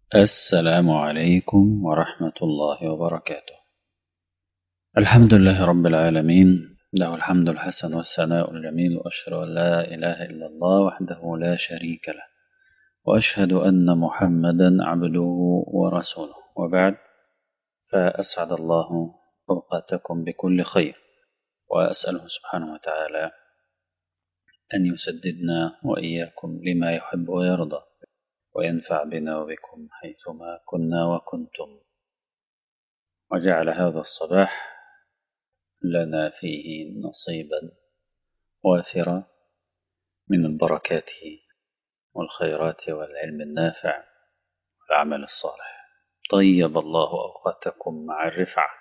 السلام عليكم ورحمة الله وبركاته الحمد لله رب العالمين له الحمد الحسن والثناء الجميل وأشهد أن لا إله إلا الله وحده لا شريك له وأشهد أن محمدا عبده ورسوله وبعد فأسعد الله أوقاتكم بكل خير وأسأله سبحانه وتعالى أن يسددنا وإياكم لما يحب ويرضى وينفع بنا وبكم حيثما كنا وكنتم وجعل هذا الصباح لنا فيه نصيبا وافرا من البركات والخيرات والعلم النافع والعمل الصالح طيب الله أوقاتكم مع الرفعة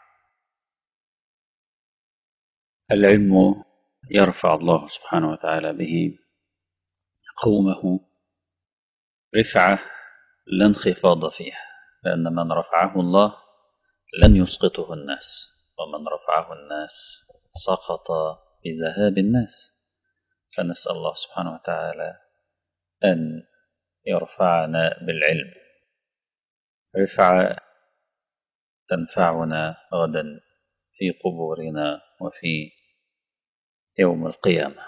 العلم يرفع الله سبحانه وتعالى به قومه رفعة لا انخفاض فيها لأن من رفعه الله لن يسقطه الناس ومن رفعه الناس سقط بذهاب الناس فنسأل الله سبحانه وتعالى أن يرفعنا بالعلم رفعة تنفعنا غدا في قبورنا وفي يوم القيامة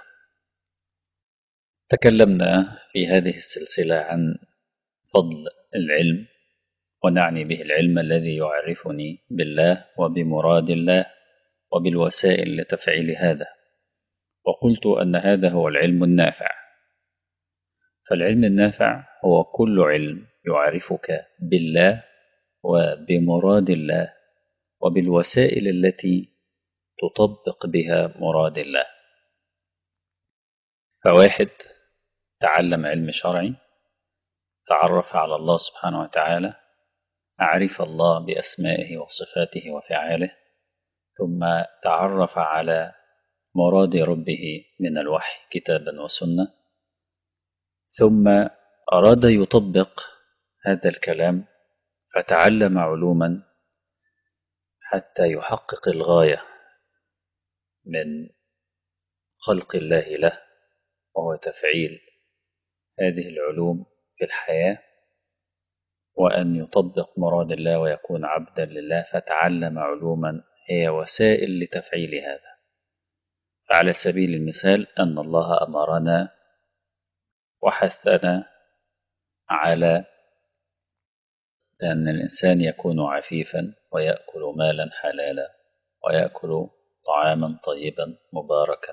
تكلمنا في هذه السلسلة عن فضل العلم ونعني به العلم الذي يعرفني بالله وبمراد الله وبالوسائل لتفعيل هذا وقلت أن هذا هو العلم النافع فالعلم النافع هو كل علم يعرفك بالله وبمراد الله وبالوسائل التي تطبق بها مراد الله فواحد تعلم علم شرعي تعرف على الله سبحانه وتعالى عرف الله بأسمائه وصفاته وفعاله ثم تعرف على مراد ربه من الوحي كتابا وسنة ثم أراد يطبق هذا الكلام فتعلم علوما حتى يحقق الغاية من خلق الله له وهو تفعيل هذه العلوم في الحياة وأن يطبق مراد الله ويكون عبدا لله فتعلم علوما هي وسائل لتفعيل هذا فعلى سبيل المثال أن الله أمرنا وحثنا على أن الإنسان يكون عفيفا ويأكل مالا حلالا ويأكل طعاما طيبا مباركا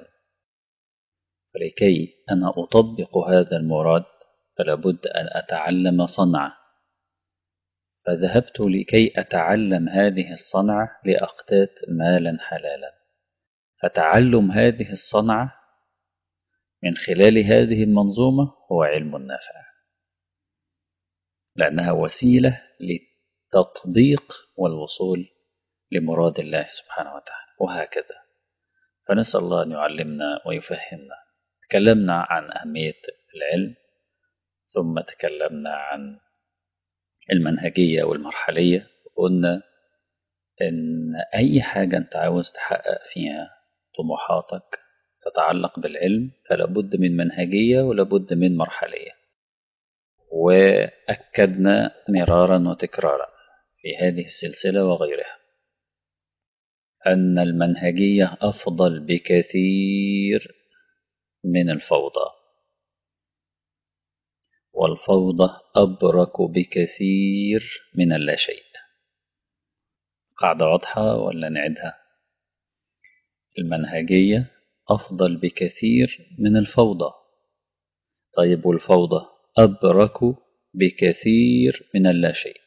فلكي أنا أطبق هذا المراد فلا بد أن أتعلم صنعة فذهبت لكي أتعلم هذه الصنعة لأقتات مالا حلالا فتعلم هذه الصنعة من خلال هذه المنظومة هو علم نافع لأنها وسيلة للتطبيق والوصول لمراد الله سبحانه وتعالى وهكذا فنسأل الله أن يعلمنا ويفهمنا تكلمنا عن أهمية العلم ثم تكلمنا عن المنهجية والمرحلية وقلنا إن أي حاجة أنت عاوز تحقق فيها طموحاتك تتعلق بالعلم فلا بد من منهجية ولا بد من مرحلية وأكدنا مرارا وتكرارا في هذه السلسلة وغيرها أن المنهجية أفضل بكثير من الفوضى والفوضى أبرك بكثير من اللاشيء قاعدة واضحة ولا نعدها المنهجية أفضل بكثير من الفوضى طيب والفوضى أبرك بكثير من اللاشيء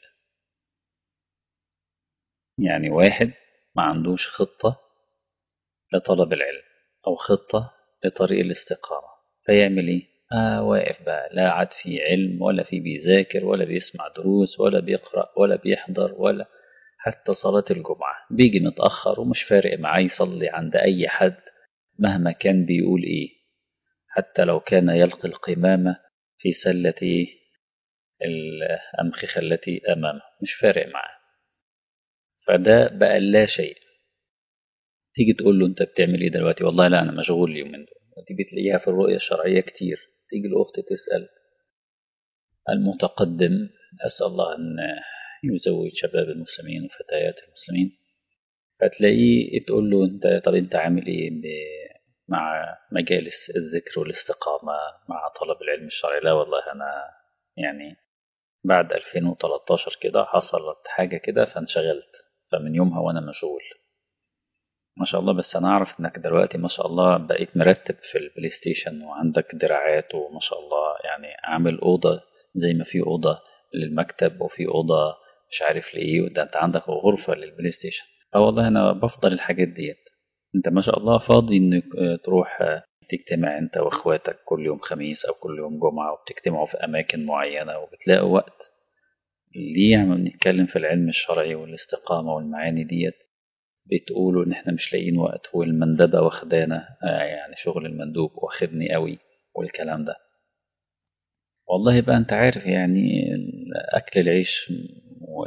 يعني واحد ما عندوش خطة لطلب العلم أو خطة لطريق الاستقامة فيعمل إيه؟ آه واقف بقى لا عاد في علم ولا في بيذاكر ولا بيسمع دروس ولا بيقرأ ولا بيحضر ولا حتى صلاة الجمعة بيجي متأخر ومش فارق معاه يصلي عند أي حد مهما كان بيقول إيه حتى لو كان يلقي القمامة في سلة الأمخخة التي أمامه مش فارق معاه فده بقى لا شيء تيجي تقول له أنت بتعمل إيه دلوقتي والله لا أنا مشغول اليومين دول تيجي تلاقيها في الرؤية الشرعية كتير تيجي الأخت تسأل المتقدم أسأل الله أن يزوج شباب المسلمين وفتيات المسلمين فتلاقيه تقول له أنت طب أنت عامل إيه مع مجالس الذكر والاستقامة مع طلب العلم الشرعي لا والله أنا يعني بعد 2013 كده حصلت حاجة كده فانشغلت فمن يومها وأنا مشغول ما شاء الله بس أنا أعرف إنك دلوقتي ما شاء الله بقيت مرتب في البلاي ستيشن وعندك دراعات وما شاء الله يعني عامل أوضة زي ما في أوضة للمكتب وفي أوضة مش عارف لإيه وده أنت عندك غرفة للبلاي ستيشن اه والله أنا بفضل الحاجات ديت أنت ما شاء الله فاضي إنك تروح تجتمع أنت وإخواتك كل يوم خميس أو كل يوم جمعة وبتجتمعوا في أماكن معينة وبتلاقوا وقت ليه عم نتكلم في العلم الشرعي والاستقامة والمعاني ديت بتقولوا ان احنا مش لاقيين وقت والمندبة واخدانا آه يعني شغل المندوب واخدني قوي والكلام ده والله بقى انت عارف يعني اكل العيش و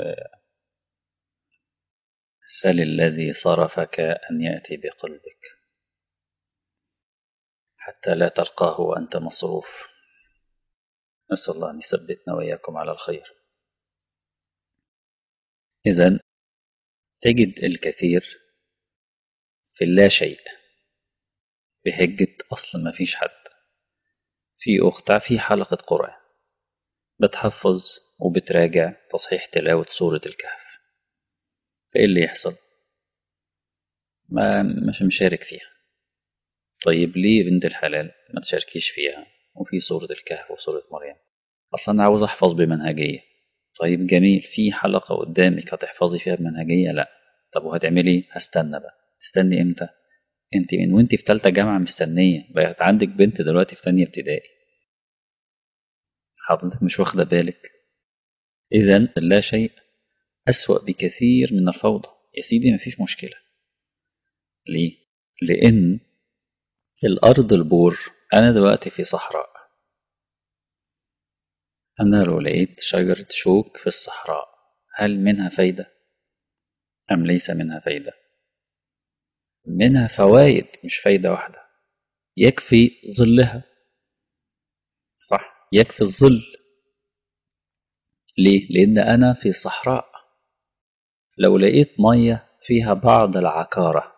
سل الذي صرفك ان ياتي بقلبك حتى لا تلقاه وانت مصروف نسال الله ان يثبتنا واياكم على الخير اذا تجد الكثير في اللا شيء بهجة أصل ما فيش حد في أخت في حلقة قرآن بتحفظ وبتراجع تصحيح تلاوة سورة الكهف فإيه اللي يحصل ما مش مشارك فيها طيب ليه بنت الحلال ما تشاركيش فيها وفي سورة الكهف وسورة مريم أصلا أنا عاوز أحفظ بمنهجية طيب جميل في حلقة قدامك هتحفظي فيها بمنهجية لا طب وهتعملي هستنى بقى تستني امتى انت من وانت في ثالثه جامعه مستنيه بقت عندك بنت دلوقتي في ثانيه ابتدائي حضرتك مش واخده بالك اذا لا شيء اسوا بكثير من الفوضى يا سيدي مفيش مشكله ليه لان الارض البور انا دلوقتي في صحراء انا لو لقيت شجره شوك في الصحراء هل منها فايده ام ليس منها فايده منها فوائد مش فايدة واحدة يكفي ظلها صح يكفي الظل ليه لأن أنا في صحراء لو لقيت مية فيها بعض العكارة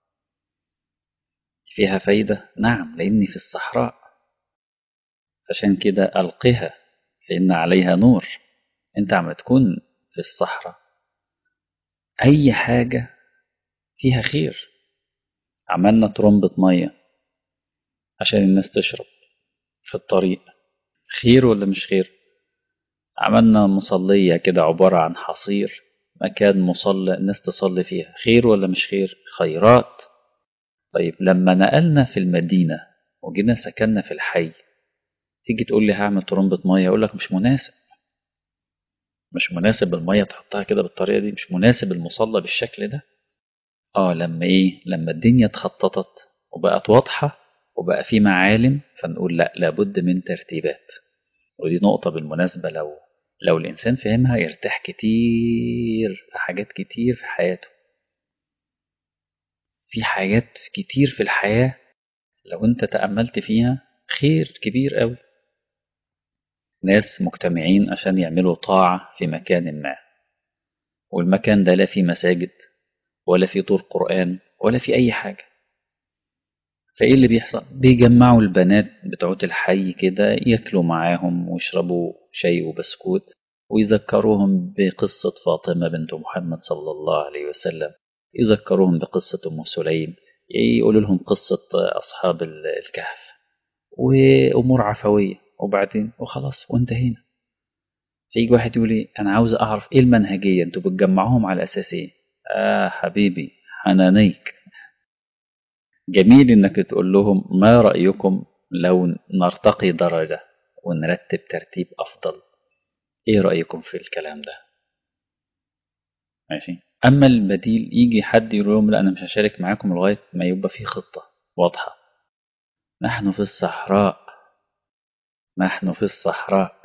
فيها فايدة نعم لأني في الصحراء عشان كده ألقها لأن عليها نور أنت عم تكون في الصحراء أي حاجة فيها خير عملنا ترمبة مية عشان الناس تشرب في الطريق خير ولا مش خير عملنا مصلية كده عبارة عن حصير مكان مصلى الناس تصلي فيها خير ولا مش خير خيرات طيب لما نقلنا في المدينة وجينا سكننا في الحي تيجي تقول لي هعمل ترمبة مية أقول لك مش مناسب مش مناسب المية تحطها كده بالطريقة دي مش مناسب المصلى بالشكل ده اه لما ايه لما الدنيا اتخططت وبقت واضحة وبقى في معالم فنقول لا لابد من ترتيبات ودي نقطة بالمناسبة لو لو الإنسان فهمها يرتاح كتير في حاجات كتير في حياته في حاجات كتير في الحياة لو أنت تأملت فيها خير كبير قوي ناس مجتمعين عشان يعملوا طاعة في مكان ما والمكان ده لا فيه مساجد ولا في طور قرآن ولا في أي حاجة فإيه اللي بيحصل؟ بيجمعوا البنات بتوعت الحي كده ياكلوا معاهم ويشربوا شاي وبسكوت ويذكروهم بقصة فاطمة بنت محمد صلى الله عليه وسلم يذكروهم بقصة أم سليم يقولوا لهم قصة أصحاب الكهف وأمور عفوية وبعدين وخلاص وانتهينا فيجي واحد يقول لي أنا عاوز أعرف إيه المنهجية أنتوا بتجمعوهم على أساس إيه؟ آه حبيبي حنانيك جميل إنك تقول لهم ما رأيكم لو نرتقي درجة ونرتب ترتيب أفضل إيه رأيكم في الكلام ده ماشي أما البديل يجي حد يقول لهم لا أنا مش هشارك معاكم لغاية ما يبقى في خطة واضحة نحن في الصحراء نحن في الصحراء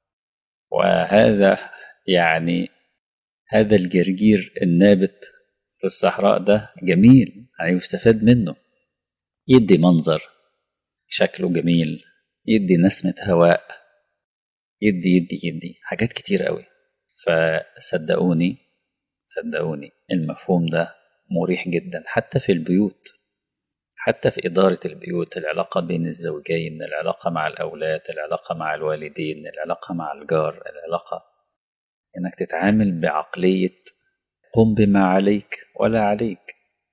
وهذا يعني هذا الجرجير النابت في الصحراء ده جميل يعني يستفاد منه يدي منظر شكله جميل يدي نسمة هواء يدي يدي يدي حاجات كتير قوي فصدقوني صدقوني المفهوم ده مريح جدا حتى في البيوت حتى في إدارة البيوت العلاقة بين الزوجين العلاقة مع الأولاد العلاقة مع الوالدين العلاقة مع الجار العلاقة إنك تتعامل بعقلية قم بما عليك ولا عليك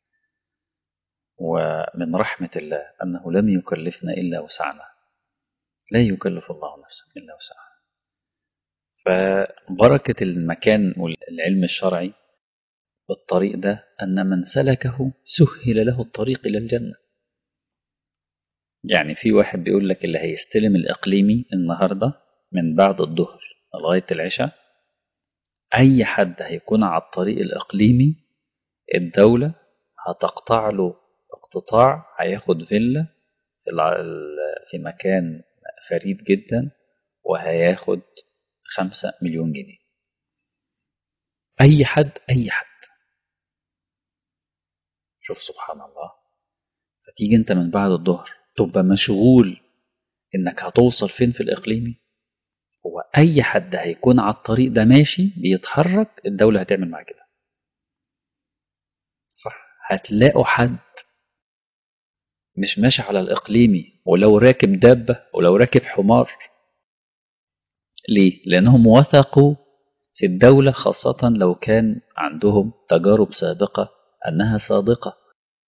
ومن رحمة الله أنه لم يكلفنا إلا وسعنا لا يكلف الله نفسا إلا وسعها فبركة المكان والعلم الشرعي بالطريق ده أن من سلكه سهل له الطريق إلى الجنة يعني في واحد بيقول لك اللي هيستلم الإقليمي النهاردة من بعد الظهر لغاية العشاء أي حد هيكون على الطريق الإقليمي الدولة هتقطع له اقتطاع هياخد فيلا في مكان فريد جدا وهياخد خمسة مليون جنيه أي حد أي حد شوف سبحان الله فتيجي أنت من بعد الظهر تبقى مشغول إنك هتوصل فين في الإقليمي هو أي حد هيكون على الطريق ده ماشي بيتحرك الدولة هتعمل معاه كده صح هتلاقوا حد مش ماشي على الإقليمي ولو راكب دابة ولو راكب حمار ليه؟ لأنهم وثقوا في الدولة خاصة لو كان عندهم تجارب سابقة أنها صادقة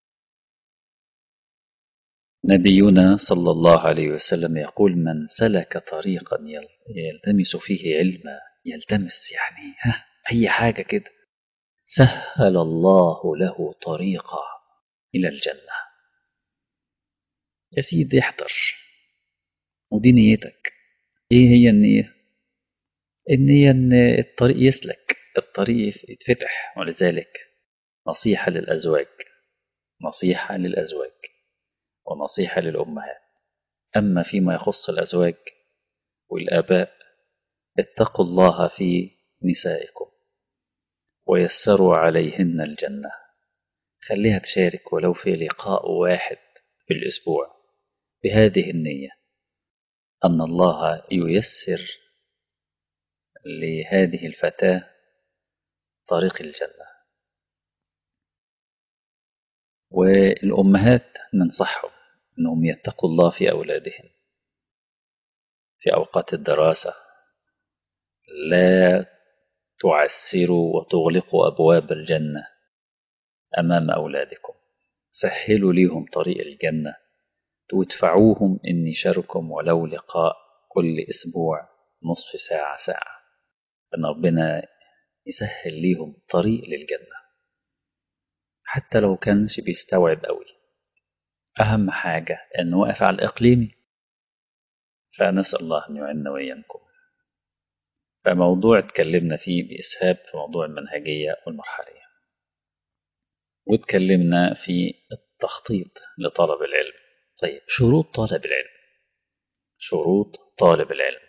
نبينا صلى الله عليه وسلم يقول من سلك طريقا يلتمس فيه علما يلتمس يعني ها أي حاجة كده سهل الله له طريقا إلى الجنة يا سيدي احضر ودي نيتك ايه هي النية النية ان الطريق يسلك الطريق يتفتح ولذلك نصيحة للأزواج نصيحة للأزواج ونصيحة للأمهات أما فيما يخص الأزواج والآباء اتقوا الله في نسائكم ويسروا عليهن الجنة خليها تشارك ولو في لقاء واحد في الأسبوع بهذه النية أن الله ييسر لهذه الفتاة طريق الجنة والأمهات ننصحهم أنهم يتقوا الله في أولادهم في أوقات الدراسة لا تعسروا وتغلقوا أبواب الجنة أمام أولادكم سهلوا ليهم طريق الجنة وادفعوهم إن يشاركم ولو لقاء كل أسبوع نصف ساعة ساعة أن ربنا يسهل ليهم طريق للجنة حتى لو كانش بيستوعب قوي أهم حاجة أنه واقف على الإقليمي فنسأل الله أن يعيننا وإياكم فموضوع اتكلمنا فيه بإسهاب في موضوع المنهجية والمرحلية واتكلمنا في التخطيط لطلب العلم طيب شروط طالب العلم شروط طالب العلم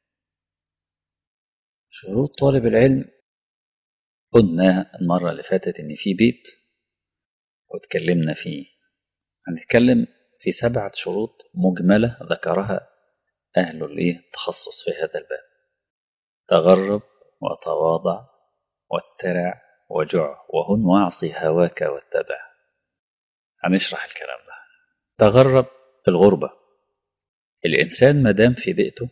شروط طالب العلم قلنا المرة اللي فاتت إن في بيت واتكلمنا فيه هنتكلم في سبعة شروط مجملة ذكرها أهل الإيه التخصص في هذا الباب تغرب وتواضع واترع وجع وهن واعصي هواك واتبع هنشرح الكلام ده تغرب في الغربة الإنسان مدام في بيئته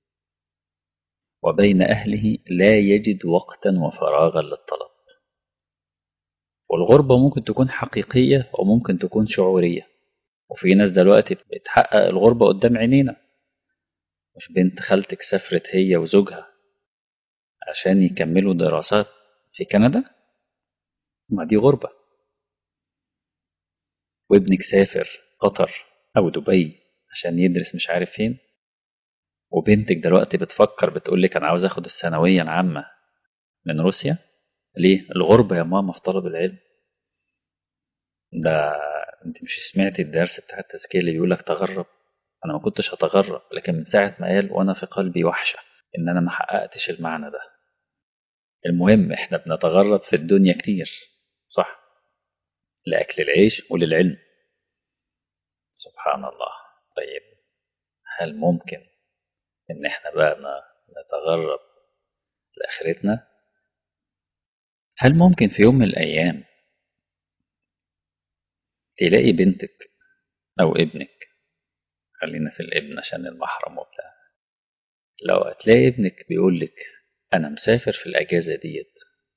وبين أهله لا يجد وقتا وفراغا للطلب والغربة ممكن تكون حقيقية وممكن تكون شعورية وفي ناس دلوقتي بتحقق الغربة قدام عينينا مش بنت خالتك سافرت هي وزوجها عشان يكملوا دراسات في كندا ما دي غربة وابنك سافر قطر أو دبي عشان يدرس مش عارف فين وبنتك دلوقتي بتفكر بتقول لك أنا عاوز أخد الثانوية العامة من روسيا ليه؟ الغربة يا ماما في طلب العلم ده انت مش سمعتي الدرس بتاع التزكية اللي بيقول لك تغرب انا ما كنتش هتغرب لكن من ساعة ما قال وانا في قلبي وحشة ان انا ما حققتش المعنى ده المهم احنا بنتغرب في الدنيا كتير صح لأكل العيش وللعلم سبحان الله طيب هل ممكن ان احنا بقى نتغرب لآخرتنا هل ممكن في يوم من الأيام تلاقي بنتك أو ابنك خلينا في الابن عشان المحرم وبتاع لو هتلاقي ابنك بيقول لك أنا مسافر في الأجازة ديت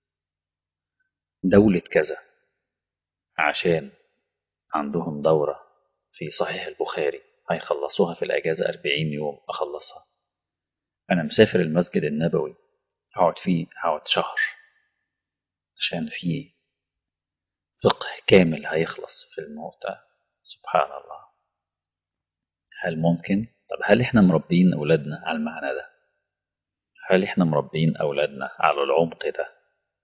دولة كذا عشان عندهم دورة في صحيح البخاري هيخلصوها في الأجازة أربعين يوم أخلصها أنا مسافر المسجد النبوي هقعد فيه هقعد شهر عشان فيه فقه كامل هيخلص في الموتى سبحان الله هل ممكن طب هل احنا مربين أولادنا على المعنى ده هل احنا مربين أولادنا على العمق ده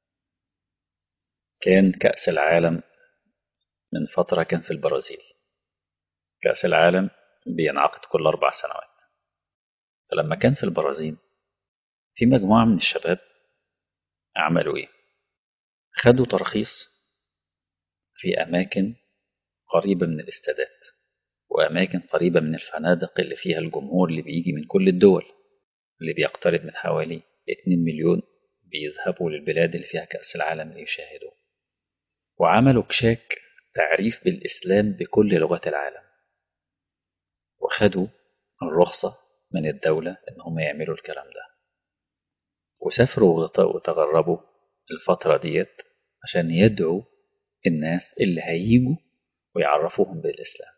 كان كأس العالم من فترة كان في البرازيل كأس العالم بينعقد كل أربع سنوات فلما كان في البرازيل في مجموعة من الشباب عملوا إيه؟ خدوا ترخيص في أماكن قريبة من الاستادات وأماكن قريبة من الفنادق اللي فيها الجمهور اللي بيجي من كل الدول اللي بيقترب من حوالي 2 مليون بيذهبوا للبلاد اللي فيها كأس العالم ليشاهدوا وعملوا كشاك تعريف بالإسلام بكل لغات العالم وخدوا الرخصة من الدولة إن هم يعملوا الكلام ده وسافروا وتغربوا الفترة ديت عشان يدعوا الناس اللي هيجوا ويعرفوهم بالإسلام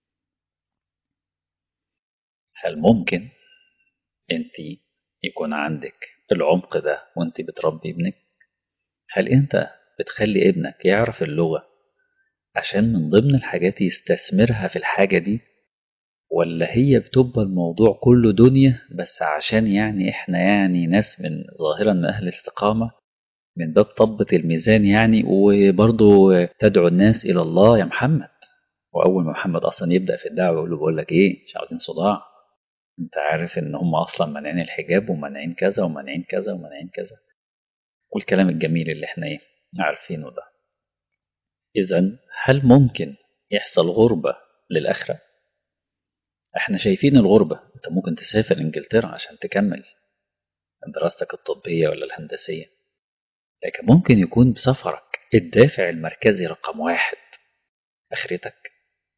هل ممكن انت يكون عندك العمق ده وانت بتربي ابنك هل انت بتخلي ابنك يعرف اللغة عشان من ضمن الحاجات يستثمرها في الحاجة دي ولا هي بتبقى الموضوع كله دنيا بس عشان يعني احنا يعني ناس من ظاهرا من اهل الاستقامة من باب طبة الميزان يعني وبرضه تدعو الناس الى الله يا محمد واول ما محمد اصلا يبدا في الدعوه يقول له بقول لك ايه مش عاوزين صداع انت عارف ان هم اصلا مانعين الحجاب ومانعين كذا ومانعين كذا ومانعين كذا والكلام الجميل اللي احنا ايه عارفينه ده اذا هل ممكن يحصل غربه للاخره احنا شايفين الغربه انت ممكن تسافر انجلترا عشان تكمل دراستك الطبيه ولا الهندسيه لكن ممكن يكون بسفرك الدافع المركزي رقم واحد اخرتك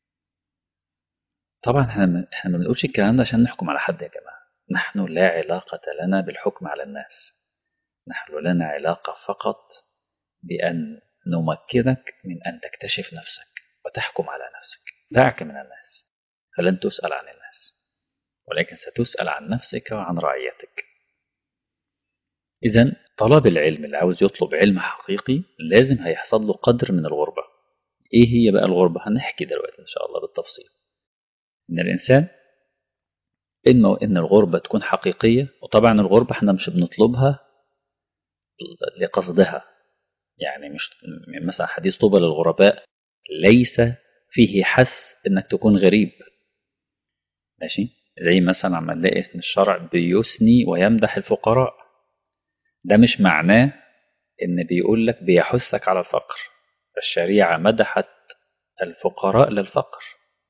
طبعا احنا احنا ما بنقولش الكلام ده عشان نحكم على حد يا جماعه نحن لا علاقه لنا بالحكم على الناس نحن لنا علاقه فقط بان نمكنك من ان تكتشف نفسك وتحكم على نفسك دعك من الناس فلن تسال عن الناس ولكن ستسال عن نفسك وعن رعيتك اذا طلب العلم اللي عاوز يطلب علم حقيقي لازم هيحصل له قدر من الغربه ايه هي بقى الغربه هنحكي دلوقتي ان شاء الله بالتفصيل ان الانسان اما ان الغربه تكون حقيقيه وطبعا الغربه احنا مش بنطلبها لقصدها يعني مش مثلا حديث طوبى للغرباء ليس فيه حث انك تكون غريب ماشي زي مثلا عم نلاقي ان الشرع بيثني ويمدح الفقراء ده مش معناه ان بيقول لك بيحثك على الفقر الشريعه مدحت الفقراء للفقر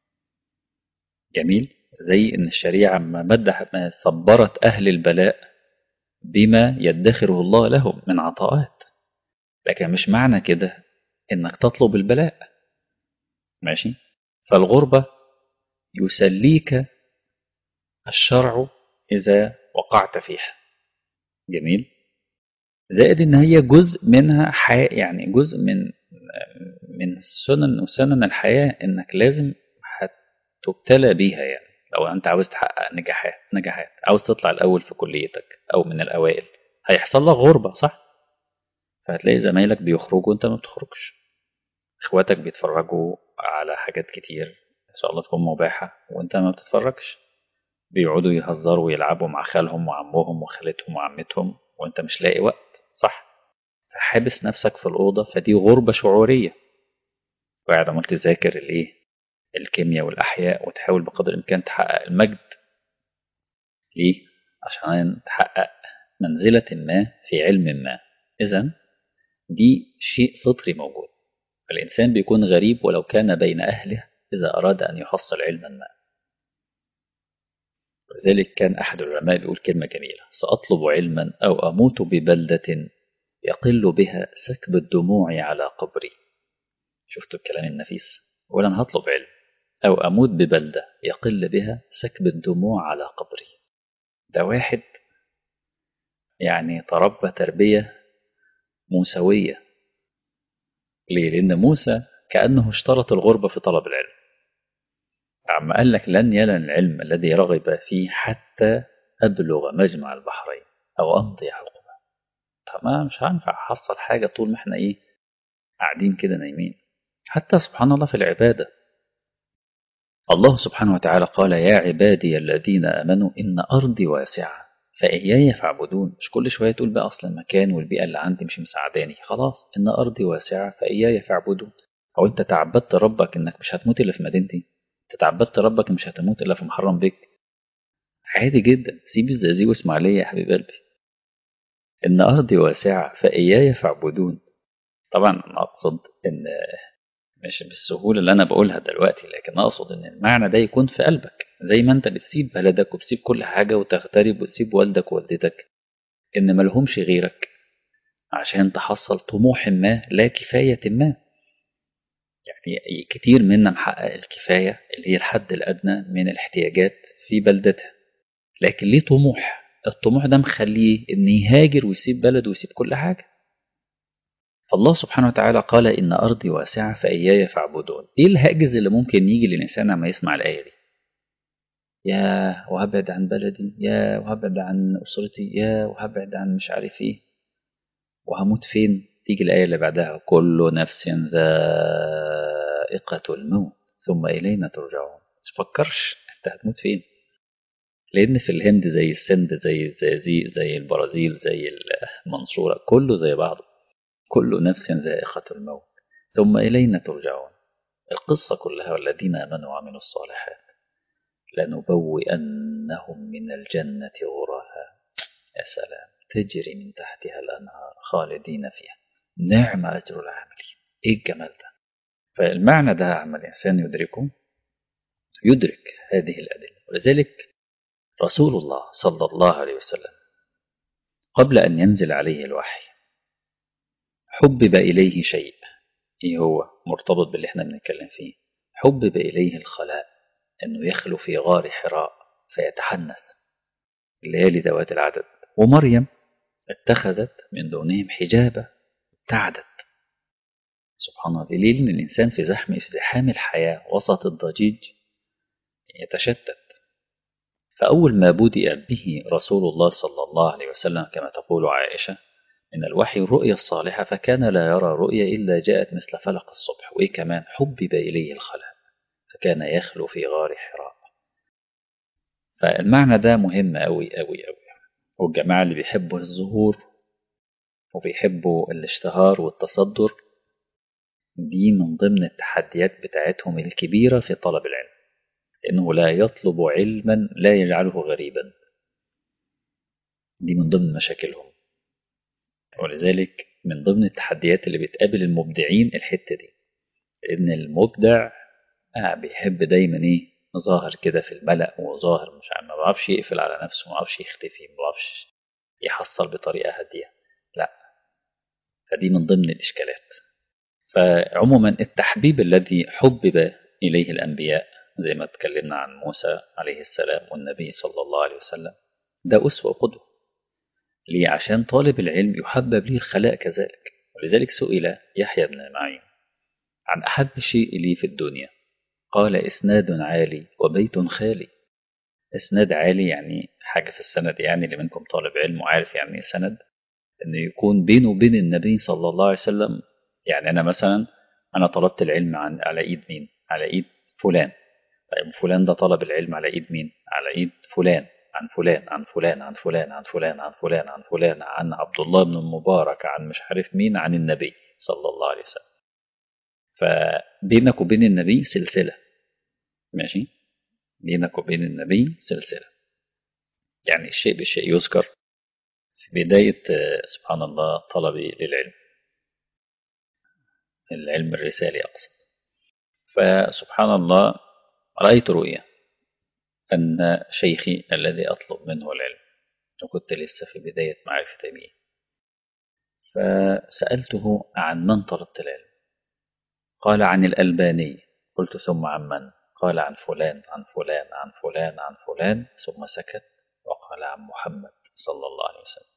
جميل زي ان الشريعه ما مدح ما صبرت اهل البلاء بما يدخره الله لهم من عطاءات لكن مش معنى كده انك تطلب البلاء ماشي فالغربه يسليك الشرع اذا وقعت فيها جميل زائد ان هي جزء منها حياة يعني جزء من من سنن وسنن الحياه انك لازم تبتلى بيها يعني لو انت عاوز تحقق نجاحات نجاحات عاوز تطلع الاول في كليتك او من الاوائل هيحصل لك غربه صح فهتلاقي زمايلك بيخرجوا وانت ما بتخرجش اخواتك بيتفرجوا على حاجات كتير ان شاء الله تكون مباحه وانت ما بتتفرجش بيقعدوا يهزروا ويلعبوا مع خالهم وعمهم وخالتهم وعمتهم وانت مش لاقي وقت صح فحابس نفسك في الاوضه فدي غربه شعوريه وقاعد عمال تذاكر الايه الكيمياء والأحياء وتحاول بقدر الإمكان تحقق المجد ليه؟ عشان تحقق منزلة ما في علم ما إذا دي شيء فطري موجود الإنسان بيكون غريب ولو كان بين أهله إذا أراد أن يحصل علما ما ولذلك كان أحد العلماء بيقول كلمة جميلة سأطلب علما أو أموت ببلدة يقل بها سكب الدموع على قبري شفتوا الكلام النفيس ولا أنا هطلب علم أو أموت ببلدة يقل بها سكب الدموع على قبري ده واحد يعني تربى تربية موسوية ليه؟ لأن موسى كأنه اشترط الغربة في طلب العلم عما قال لك لن يلن العلم الذي رغب فيه حتى أبلغ مجمع البحرين أو أمضي حقوبة طب ما مش هينفع أحصل حاجة طول ما احنا إيه قاعدين كده نايمين حتى سبحان الله في العبادة الله سبحانه وتعالى قال يا عبادي الذين آمنوا إن أرضي واسعة فإياي فاعبدون مش كل شوية تقول بقى أصل المكان والبيئة اللي عندي مش مساعداني خلاص إن أرضي واسعة فإياي فاعبدون أو أنت تعبدت ربك إنك مش هتموت إلا في مدينتي أنت تعبدت ربك مش هتموت إلا في محرم بك عادي جدا سيب الزقازيق واسماعيلية يا حبيب قلبي إن أرضي واسعة فإياي فاعبدون طبعا أنا أقصد إن مش بالسهولة اللي أنا بقولها دلوقتي لكن أقصد إن المعنى ده يكون في قلبك زي ما أنت بتسيب بلدك وبتسيب كل حاجة وتغترب وتسيب والدك ووالدتك إن ملهمش غيرك عشان تحصل طموح ما لا كفاية ما يعني كتير منا محقق الكفاية اللي هي الحد الأدنى من الاحتياجات في بلدتها لكن ليه طموح الطموح ده مخليه إن يهاجر ويسيب بلده ويسيب كل حاجة فالله سبحانه وتعالى قال إن أرضي واسعة فإياي فاعبدون إيه الهاجز اللي ممكن يجي للإنسان لما يسمع الآية دي يا وهبعد عن بلدي يا وهبعد عن أسرتي يا وهبعد عن مش عارف إيه وهموت فين تيجي الآية اللي بعدها كل نفس ذائقة الموت ثم إلينا ترجعون تفكرش أنت هتموت فين لأن في الهند زي السند زي الزقازيق زي البرازيل زي المنصورة كله زي بعضه كل نفس ذائقة الموت ثم إلينا ترجعون القصة كلها والذين آمنوا وعملوا الصالحات لنبوئنهم من الجنة غرفا يا سلام تجري من تحتها الأنهار خالدين فيها نعم أجر العاملين إيه الجمال ده فالمعنى ده عما الإنسان يدركه يدرك هذه الأدلة ولذلك رسول الله صلى الله عليه وسلم قبل أن ينزل عليه الوحي حبب إليه شيء إيه هو مرتبط باللي احنا بنتكلم فيه حبب إليه الخلاء أنه يخلو في غار حراء فيتحنث الليالي ذوات العدد ومريم اتخذت من دونهم حجابا ابتعدت سبحان الله ليه لأن الإنسان في زحم ازدحام الحياة وسط الضجيج يتشتت فأول ما بدأ به رسول الله صلى الله عليه وسلم كما تقول عائشة من الوحي الرؤيا الصالحة فكان لا يرى رؤيا إلا جاءت مثل فلق الصبح وإيه كمان حبب إليه الخلاء فكان يخلو في غار حراء فالمعنى ده مهم أوي أوي أوي والجماعة اللي بيحبوا الظهور وبيحبوا الاشتهار والتصدر دي من ضمن التحديات بتاعتهم الكبيرة في طلب العلم إنه لا يطلب علما لا يجعله غريبا دي من ضمن مشاكلهم ولذلك من ضمن التحديات اللي بتقابل المبدعين الحتة دي إن المبدع آه بيحب دايما إيه ظاهر كده في الملأ وظاهر مش عارف ما بعرفش يقفل على نفسه ما بعرفش يختفي ما بعرفش يحصل بطريقة هادية لا فدي من ضمن الإشكالات فعموما التحبيب الذي حبب إليه الأنبياء زي ما اتكلمنا عن موسى عليه السلام والنبي صلى الله عليه وسلم ده أسوة وقدوة ليه عشان طالب العلم يحبب ليه الخلاء كذلك ولذلك سئل يحيى بن معين عن أحب شيء لي في الدنيا قال إسناد عالي وبيت خالي إسناد عالي يعني حاجة في السند يعني اللي منكم طالب علم وعارف يعني إيه سند إنه يكون بينه وبين النبي صلى الله عليه وسلم يعني أنا مثلا أنا طلبت العلم عن على إيد مين؟ على إيد فلان طيب فلان ده طلب العلم على إيد مين؟ على إيد فلان عن فلان عن فلان عن فلان عن فلان عن فلان عن فلان عن عبد الله بن المبارك عن مش عارف مين عن النبي صلى الله عليه وسلم فبينك وبين النبي سلسلة ماشي بينك وبين النبي سلسلة يعني الشيء بالشيء يذكر في بداية سبحان الله طلبي للعلم العلم الرسالي أقصد فسبحان الله رأيت رؤيا أن شيخي الذي أطلب منه العلم وكنت لسه في بداية معرفتي به فسألته عن من طلبت العلم قال عن الألباني قلت ثم عن من قال عن فلان عن فلان عن فلان عن فلان ثم سكت وقال عن محمد صلى الله عليه وسلم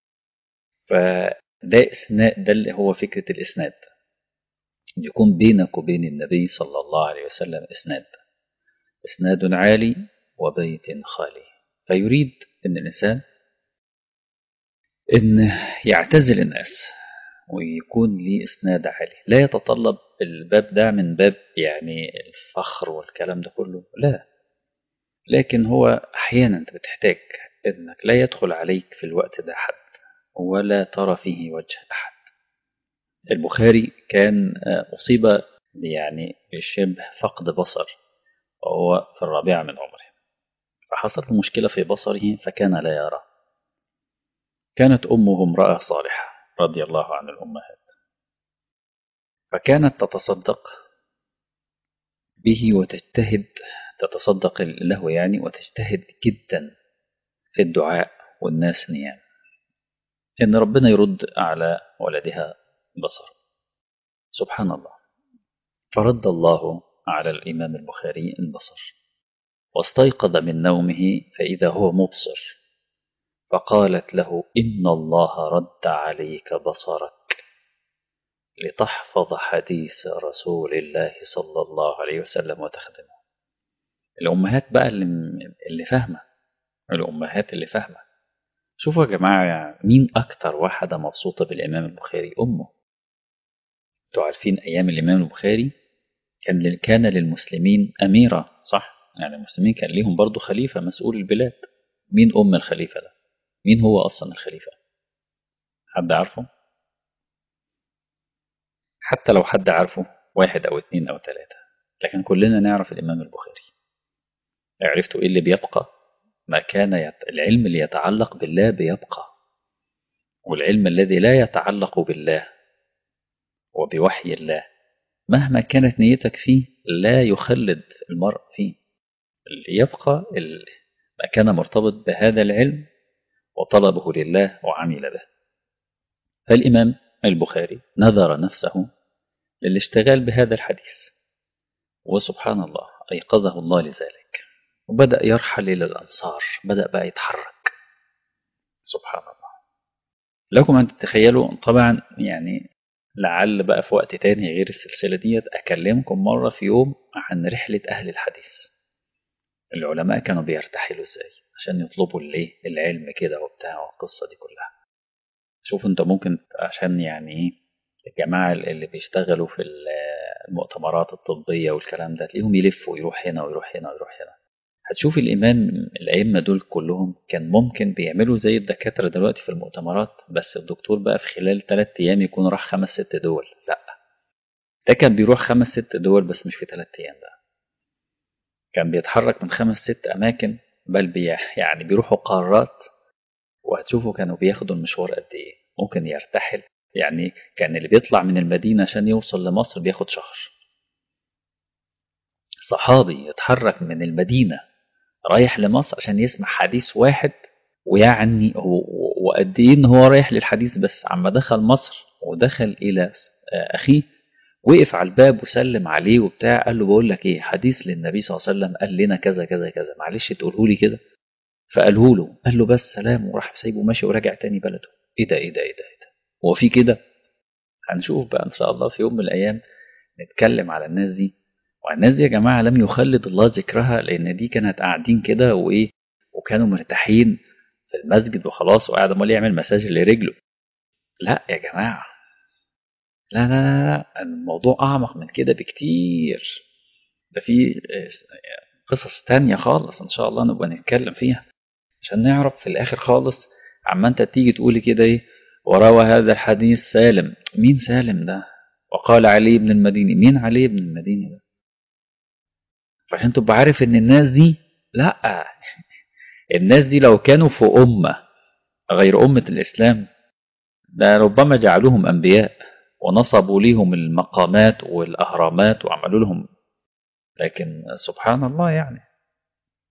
فده إسناد ده اللي هو فكرة الإسناد يكون بينك وبين النبي صلى الله عليه وسلم إسناد إسناد عالي وبيت خالي فيريد أن الإنسان أن يعتزل الناس ويكون ليه إسناد عالي لا يتطلب الباب ده من باب يعني الفخر والكلام ده كله لا لكن هو أحيانا أنت بتحتاج أنك لا يدخل عليك في الوقت ده حد ولا ترى فيه وجه أحد البخاري كان أصيب يعني بشبه فقد بصر وهو في الرابعة من عمره فحصلت مشكلة في بصره فكان لا يرى كانت أمه امرأة صالحة رضي الله عن الأمهات فكانت تتصدق به وتجتهد تتصدق له يعني وتجتهد جدا في الدعاء والناس نيام إن ربنا يرد على ولدها بصر سبحان الله فرد الله على الإمام البخاري البصر واستيقظ من نومه فإذا هو مبصر فقالت له إن الله رد عليك بصرك لتحفظ حديث رسول الله صلى الله عليه وسلم وتخدمه الأمهات بقى اللي, اللي فاهمة الأمهات اللي فاهمة شوفوا يا جماعة يعني مين أكتر واحدة مبسوطة بالإمام البخاري أمه انتوا عارفين أيام الإمام البخاري كان كان للمسلمين أميرة صح يعني المسلمين كان ليهم برضو خليفة مسؤول البلاد مين أم الخليفة ده مين هو أصلا الخليفة حد عارفه حتى لو حد عارفه واحد أو اتنين أو تلاتة لكن كلنا نعرف الإمام البخاري عرفتوا إيه اللي بيبقى ما كان يت... العلم اللي يتعلق بالله بيبقى والعلم الذي لا يتعلق بالله وبوحي الله مهما كانت نيتك فيه لا يخلد المرء فيه اللي يبقى اللي ما كان مرتبط بهذا العلم وطلبه لله وعمل به فالإمام البخاري نذر نفسه للاشتغال بهذا الحديث وسبحان الله أيقظه الله لذلك وبدأ يرحل إلى الأمصار بدأ بقى يتحرك سبحان الله لكم أن تتخيلوا طبعا يعني لعل بقى في وقت تاني غير السلسلة ديت أكلمكم مرة في يوم عن رحلة أهل الحديث العلماء كانوا بيرتحلوا ازاي عشان يطلبوا الايه العلم كده وبتاع والقصة دي كلها شوفوا انت ممكن عشان يعني ايه الجماعة اللي بيشتغلوا في المؤتمرات الطبية والكلام ده تلاقيهم يلفوا يروح هنا ويروح هنا ويروح هنا هتشوف الإمام الأئمة دول كلهم كان ممكن بيعملوا زي الدكاترة دلوقتي في المؤتمرات بس الدكتور بقى في خلال ثلاث أيام يكون راح خمس ست دول لا ده كان بيروح خمس ست دول بس مش في ثلاث أيام بقى كان بيتحرك من خمس ست أماكن بل بي يعني بيروحوا قارات وهتشوفوا كانوا بياخدوا المشوار قد إيه ممكن يرتحل يعني كان اللي بيطلع من المدينة عشان يوصل لمصر بياخد شهر صحابي يتحرك من المدينة رايح لمصر عشان يسمع حديث واحد ويعني وقد ايه ان هو رايح للحديث بس عما دخل مصر ودخل الى اخيه وقف على الباب وسلم عليه وبتاع قال له بقول لك ايه حديث للنبي صلى الله عليه وسلم قال لنا كذا كذا كذا معلش تقوله لي كده فقاله له قال له بس سلام وراح سايبه ماشي وراجع تاني بلده ايه ده ايه ده ايه ده ايه ده هو في كده هنشوف بقى ان شاء الله في يوم من الايام نتكلم على الناس دي والناس دي يا جماعه لم يخلد الله ذكرها لان دي كانت قاعدين كده وايه وكانوا مرتاحين في المسجد وخلاص وقاعد امال يعمل مساج لرجله لا يا جماعه لا لا لا الموضوع أعمق من كده بكتير ده في قصص تانية خالص إن شاء الله نبقى نتكلم فيها عشان نعرف في الآخر خالص عما أنت تيجي تقولي كده إيه وروى هذا الحديث سالم مين سالم ده وقال علي بن المديني مين علي بن المديني ده فعشان تبقى عارف إن الناس دي لا الناس دي لو كانوا في أمة غير أمة الإسلام ده ربما جعلوهم أنبياء ونصبوا ليهم المقامات والأهرامات وعملوا لهم لكن سبحان الله يعني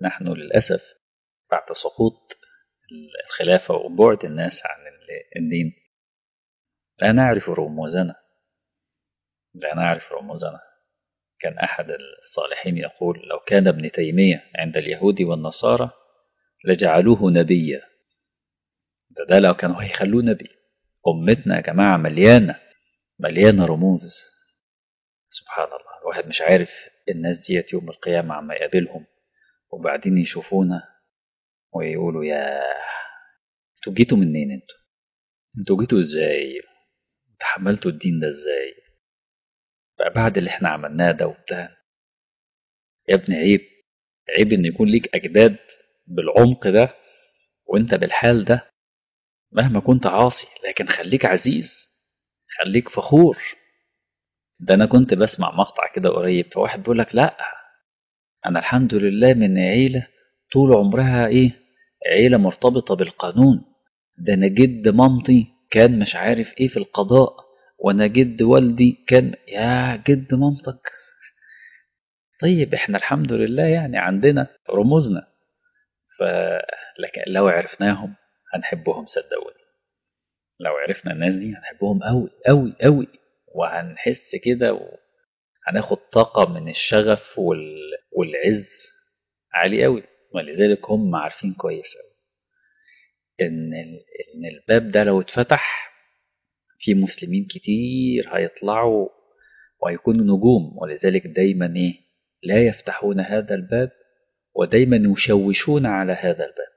نحن للأسف بعد سقوط الخلافة وبعد الناس عن الدين لا نعرف رموزنا لا نعرف رموزنا كان أحد الصالحين يقول لو كان ابن تيمية عند اليهود والنصارى لجعلوه نبيا ده, ده لو كانوا هيخلوه نبي أمتنا يا جماعة مليانة مليانة رموز سبحان الله الواحد مش عارف الناس ديت يوم القيامة عما يقابلهم وبعدين يشوفونا ويقولوا يا انتوا جيتوا منين انتوا انتوا جيتوا ازاي تحملتوا الدين ده ازاي بقى بعد اللي احنا عملناه ده وبتاع يا ابني عيب عيب ان يكون ليك اجداد بالعمق ده وانت بالحال ده مهما كنت عاصي لكن خليك عزيز خليك فخور ده انا كنت بسمع مقطع كده قريب فواحد بيقول لك لا انا الحمد لله من عيله طول عمرها ايه عيله مرتبطه بالقانون ده انا جد مامتي كان مش عارف ايه في القضاء وانا جد والدي كان يا جد مامتك طيب احنا الحمد لله يعني عندنا رموزنا ف لكن لو عرفناهم هنحبهم صدقوني لو عرفنا الناس دي هنحبهم قوي قوي قوي وهنحس كده وهناخد طاقة من الشغف وال... والعز عالي قوي ولذلك هم عارفين كويس قوي إن ال... إن الباب ده لو اتفتح في مسلمين كتير هيطلعوا وهيكونوا نجوم ولذلك دايما إيه لا يفتحون هذا الباب ودايما يشوشون على هذا الباب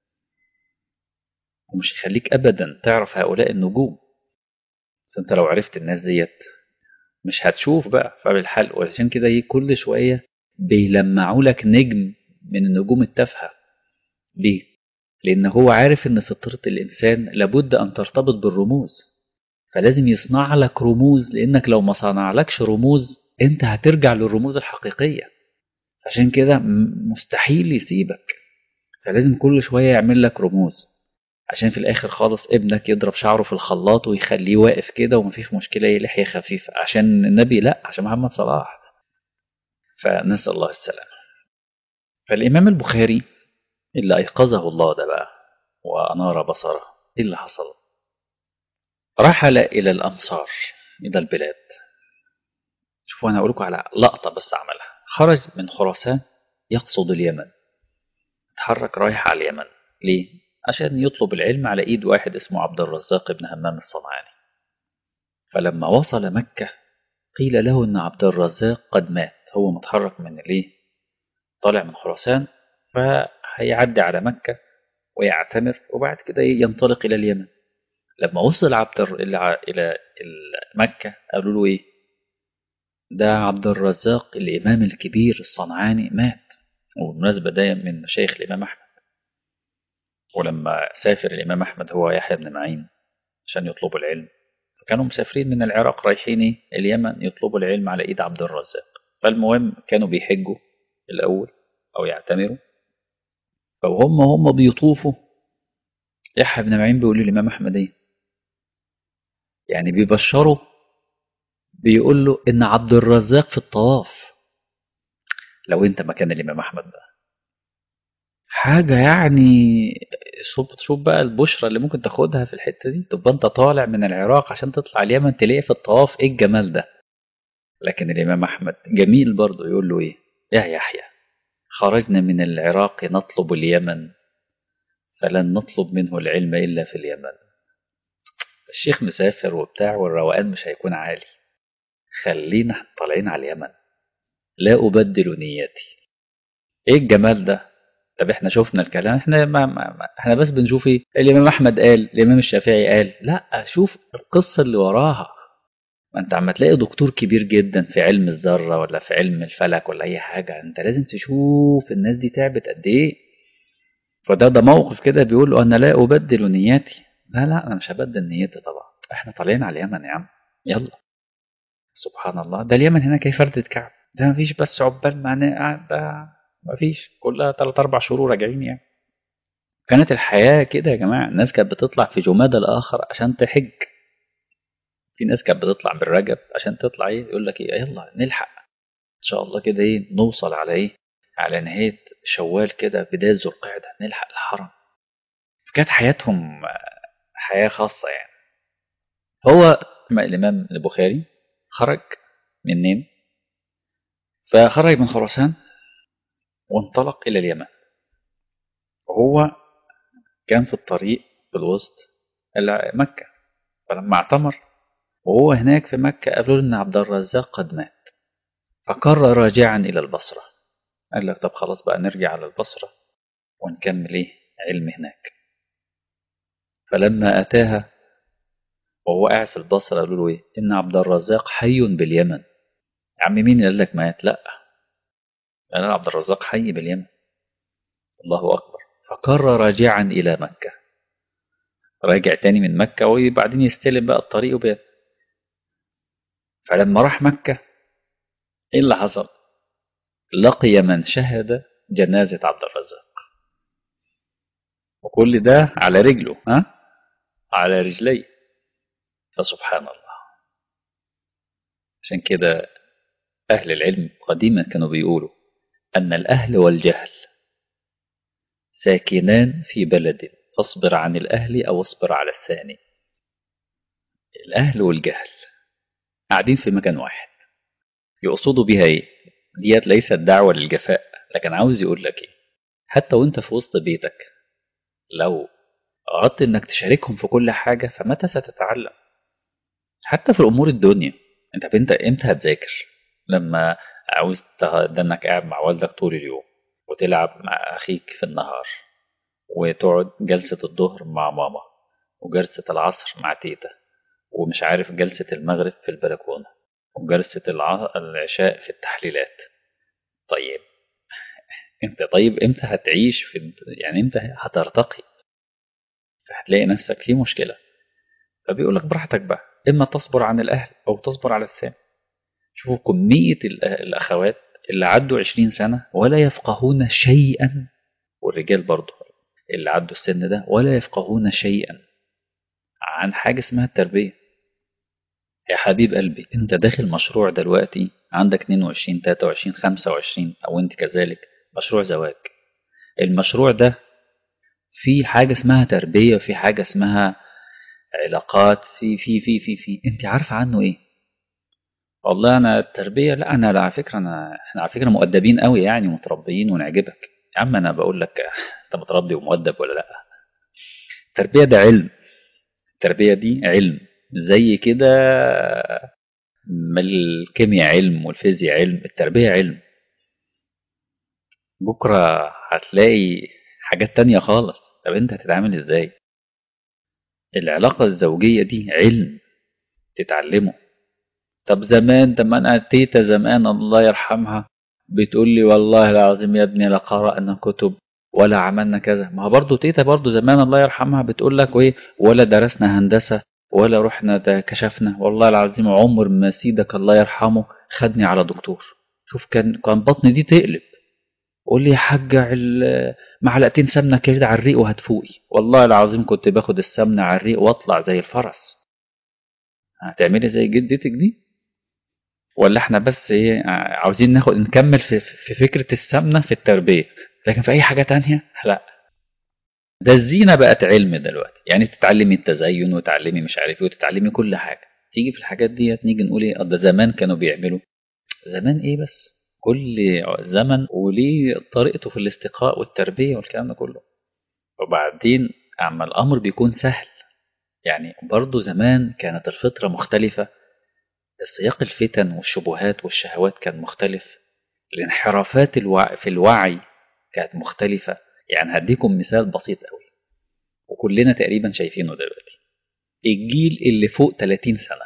ومش يخليك أبدا تعرف هؤلاء النجوم بس أنت لو عرفت الناس ديت مش هتشوف بقى فبالحل وعشان كده كل شوية بيلمعوا لك نجم من النجوم التافهة ليه؟ لأن هو عارف إن فطرة الإنسان لابد أن ترتبط بالرموز فلازم يصنع لك رموز لأنك لو ما صنعلكش رموز أنت هترجع للرموز الحقيقية عشان كده مستحيل يسيبك فلازم كل شوية يعمل لك رموز عشان في الآخر خالص ابنك يضرب شعره في الخلاط ويخليه واقف كده ومفيش مشكلة هي لحية خفيفة عشان النبي لا عشان محمد صلاح فنسأل الله السلامة فالإمام البخاري اللي أيقظه الله ده بقى وأنار بصره إيه اللي حصل رحل إلى الأمصار إلى البلاد شوفوا أنا أقول لكم على لقطة بس عملها خرج من خراسان يقصد اليمن اتحرك رايح على اليمن ليه؟ عشان يطلب العلم على ايد واحد اسمه عبد الرزاق بن همام الصنعاني فلما وصل مكة قيل له ان عبد الرزاق قد مات هو متحرك من الايه طالع من خراسان فهيعدي على مكة ويعتمر وبعد كده ينطلق الى اليمن لما وصل عبد الى الى مكة قالوا له ايه ده عبد الرزاق الامام الكبير الصنعاني مات وبالمناسبة ده من مشايخ الامام احمد ولما سافر الإمام أحمد هو يحيى بن معين عشان يطلبوا العلم فكانوا مسافرين من العراق رايحين اليمن يطلبوا العلم على إيد عبد الرزاق فالمهم كانوا بيحجوا الأول أو يعتمروا فهم هم بيطوفوا يحيى بن معين بيقول للإمام أحمد إيه يعني بيبشروا بيقول له إن عبد الرزاق في الطواف لو أنت مكان الإمام أحمد بقى حاجة يعني شوف شوف بقى البشرة اللي ممكن تاخدها في الحتة دي تبقى انت طالع من العراق عشان تطلع اليمن تلاقي في الطواف ايه الجمال ده لكن الإمام أحمد جميل برضه يقول له ايه يا يحيى خرجنا من العراق نطلب اليمن فلن نطلب منه العلم إلا في اليمن الشيخ مسافر وبتاع والروقان مش هيكون عالي خلينا طالعين على اليمن لا أبدل نيتي ايه الجمال ده طب احنا شفنا الكلام احنا ما ما احنا بس بنشوف ايه الامام احمد قال الامام الشافعي قال لا شوف القصه اللي وراها ما انت عم تلاقي دكتور كبير جدا في علم الذره ولا في علم الفلك ولا اي حاجه انت لازم تشوف الناس دي تعبت قد ايه فده ده موقف كده بيقول له انا لا ابدل نياتي لا لا انا مش هبدل نيتي طبعا احنا طالعين على اليمن يا عم يلا سبحان الله ده اليمن هناك هي فردة كعب ده مفيش بس عقبال ما ده مفيش كلها تلات أربع شهور راجعين يعني كانت الحياة كده يا جماعة الناس كانت بتطلع في جماد الآخر عشان تحج في ناس كانت بتطلع بالرجب عشان تطلع ايه يقول لك ايه يلا نلحق ان شاء الله كده ايه نوصل على ايه على نهاية شوال كده بداية ذو القعدة نلحق الحرم كانت حياتهم حياة خاصة يعني هو الإمام البخاري خرج منين فخرج من خراسان وانطلق إلى اليمن وهو كان في الطريق في الوسط مكة فلما اعتمر وهو هناك في مكة قالوا إن عبد الرزاق قد مات فقرر راجعا إلى البصرة قال لك طب خلاص بقى نرجع على البصرة ونكمل إيه علم هناك فلما أتاها وهو قاعد في البصرة قالوا له إيه إن عبد الرزاق حي باليمن يا عم مين قال لك مات لا قال عبد الرزاق حي باليمن الله أكبر فقرر راجعا إلى مكة راجع تاني من مكة وبعدين يستلم بقى الطريق وبيت فلما راح مكة ايه اللي حصل لقي من شهد جنازة عبد الرزاق وكل ده على رجله ها على رجليه فسبحان الله عشان كده أهل العلم قديما كانوا بيقولوا أن الأهل والجهل ساكنان في بلد فاصبر عن الأهل أو اصبر على الثاني الأهل والجهل قاعدين في مكان واحد يقصدوا بها ايه ديت ليست دعوة للجفاء لكن عاوز يقول لك ايه حتى وانت في وسط بيتك لو أردت انك تشاركهم في كل حاجة فمتى ستتعلم حتى في الأمور الدنيا انت انت امتى هتذاكر لما عاوز ده انك قاعد مع والدك طول اليوم وتلعب مع أخيك في النهار وتقعد جلسة الظهر مع ماما وجلسة العصر مع تيتا ومش عارف جلسة المغرب في البلكونة وجلسة العشاء في التحليلات طيب انت طيب امتى هتعيش في يعني امتى هترتقي فهتلاقي نفسك في مشكلة فبيقول لك براحتك بقى اما تصبر عن الاهل او تصبر على الثاني شوفوا كمية الاخوات اللي عدوا عشرين سنة ولا يفقهون شيئا والرجال برضه اللي عدوا السن ده ولا يفقهون شيئا عن حاجة اسمها التربية يا حبيب قلبي انت داخل مشروع دلوقتي عندك 22 23 25 او انت كذلك مشروع زواج المشروع ده في حاجة اسمها تربية وفي حاجة اسمها علاقات في في في في في انت عارفة عنه ايه والله انا التربية لا انا على فكرة انا احنا على فكرة مؤدبين قوي يعني متربيين ونعجبك يا عم انا بقول لك انت متربي ومؤدب ولا لا التربية ده علم التربية دي علم زي كده الكيمياء علم والفيزياء علم التربية علم بكرة هتلاقي حاجات تانية خالص طب انت هتتعامل ازاي العلاقة الزوجية دي علم تتعلمه طب زمان طب ما انا تيتا زمان الله يرحمها بتقول لي والله العظيم يا ابني لا قرأنا كتب ولا عملنا كذا ما هو برضه تيتا برضه زمان الله يرحمها بتقول لك ايه ولا درسنا هندسة ولا رحنا كشفنا والله العظيم عمر ما سيدك الله يرحمه خدني على دكتور شوف كان كان بطني دي تقلب قول لي يا حاجة معلقتين سمنة كده على الريق وهتفوقي والله العظيم كنت باخد السمنة على الريق واطلع زي الفرس هتعملي زي جدتك دي ولا احنا بس ايه عاوزين ناخد نكمل في, في فكرة السمنة في التربية لكن في اي حاجة تانية لا ده الزينة بقت علم دلوقتي يعني تتعلمي التزين وتعلمي مش عارف ايه وتتعلمي كل حاجة تيجي في الحاجات ديت نيجي نقول ايه ده زمان كانوا بيعملوا زمان ايه بس كل زمن وليه طريقته في الاستقاء والتربية والكلام ده كله وبعدين اما الامر بيكون سهل يعني برضه زمان كانت الفطرة مختلفة سياق الفتن والشبهات والشهوات كان مختلف الانحرافات الوع... في الوعي كانت مختلفة يعني هديكم مثال بسيط قوي وكلنا تقريبا شايفينه دلوقتي الجيل اللي فوق 30 سنة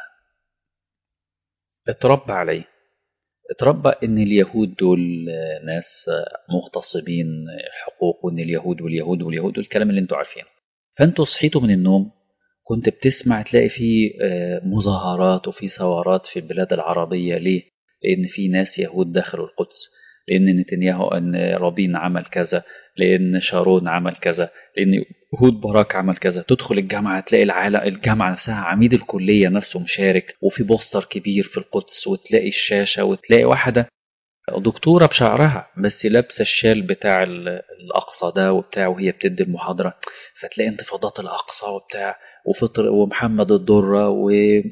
اتربى عليه اتربى ان اليهود دول ناس مغتصبين حقوق وان اليهود واليهود واليهود والكلام اللي انتوا عارفينه فانتوا صحيتوا من النوم كنت بتسمع تلاقي في مظاهرات وفي ثورات في البلاد العربية ليه؟ لأن في ناس يهود دخلوا القدس لأن نتنياهو أن رابين عمل كذا لأن شارون عمل كذا لأن هود باراك عمل كذا تدخل الجامعة تلاقي العالم الجامعة نفسها عميد الكلية نفسه مشارك وفي بوستر كبير في القدس وتلاقي الشاشة وتلاقي واحدة دكتورة بشعرها بس لابسة الشال بتاع ال- الأقصى ده وبتاع وهي بتدي المحاضرة فتلاقي انتفاضات الأقصى وبتاع وفطر ومحمد الدرة و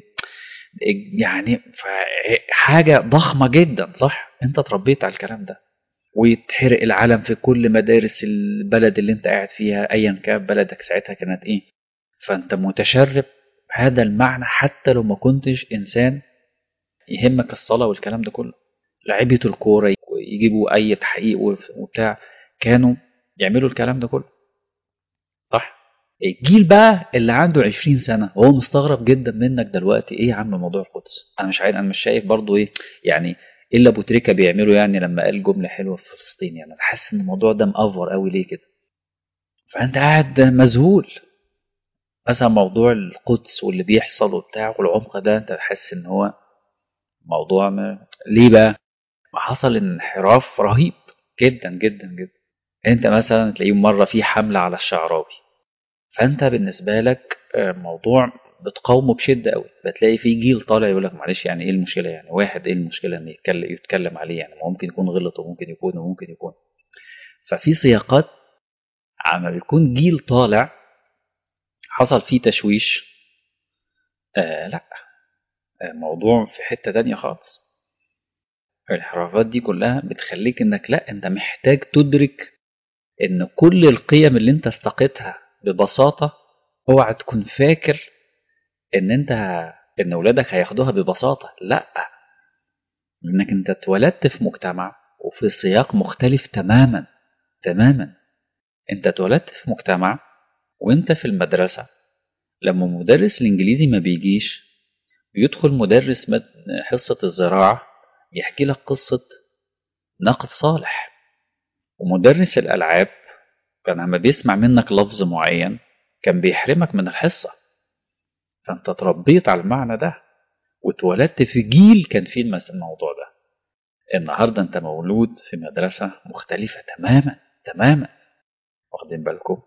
يعني ف- حاجة ضخمة جدا صح انت اتربيت على الكلام ده ويتحرق العلم في كل مدارس البلد اللي انت قاعد فيها ايا كان بلدك ساعتها كانت ايه فانت متشرب هذا المعنى حتى لو ما كنتش انسان يهمك الصلاة والكلام ده كله لعيبة الكورة يجيبوا اي تحقيق وبتاع كانوا يعملوا الكلام ده كله صح الجيل بقى اللي عنده 20 سنة هو مستغرب جدا منك دلوقتي ايه يا عم موضوع القدس انا مش عارف انا مش شايف برضو ايه يعني الا ابو تريكة بيعمله يعني لما قال جملة حلوة في فلسطين يعني انا حاسس ان الموضوع ده مأفور قوي ليه كده فانت قاعد مذهول مثلا موضوع القدس واللي بيحصل وبتاع والعمق ده انت حاسس ان هو موضوع ما ليه بقى ما حصل انحراف رهيب جدا جدا جدا انت مثلا تلاقيه مرة في حملة على الشعراوي فانت بالنسبه لك آه، موضوع بتقاومه بشده قوي بتلاقي في جيل طالع يقول لك معلش يعني ايه المشكله يعني واحد ايه المشكله ان يتكلم يتكلم عليه يعني ما ممكن يكون غلط وممكن يكون وممكن يكون ففي سياقات عما بيكون جيل طالع حصل فيه تشويش آه لا آه، موضوع في حته تانية خالص الانحرافات دي كلها بتخليك انك لا انت محتاج تدرك ان كل القيم اللي انت استقيتها ببساطه اوعى تكون فاكر ان انت ان اولادك هياخدوها ببساطه لا انك انت اتولدت في مجتمع وفي سياق مختلف تماما تماما انت اتولدت في مجتمع وانت في المدرسه لما مدرس الانجليزي ما بيجيش بيدخل مدرس مد- حصه الزراعه يحكي لك قصه ناقد صالح ومدرس الالعاب كان لما بيسمع منك لفظ معين كان بيحرمك من الحصه فانت اتربيت على المعنى ده واتولدت في جيل كان فيه المس- الموضوع ده النهارده انت مولود في مدرسه مختلفه تماما تماما واخدين بالكم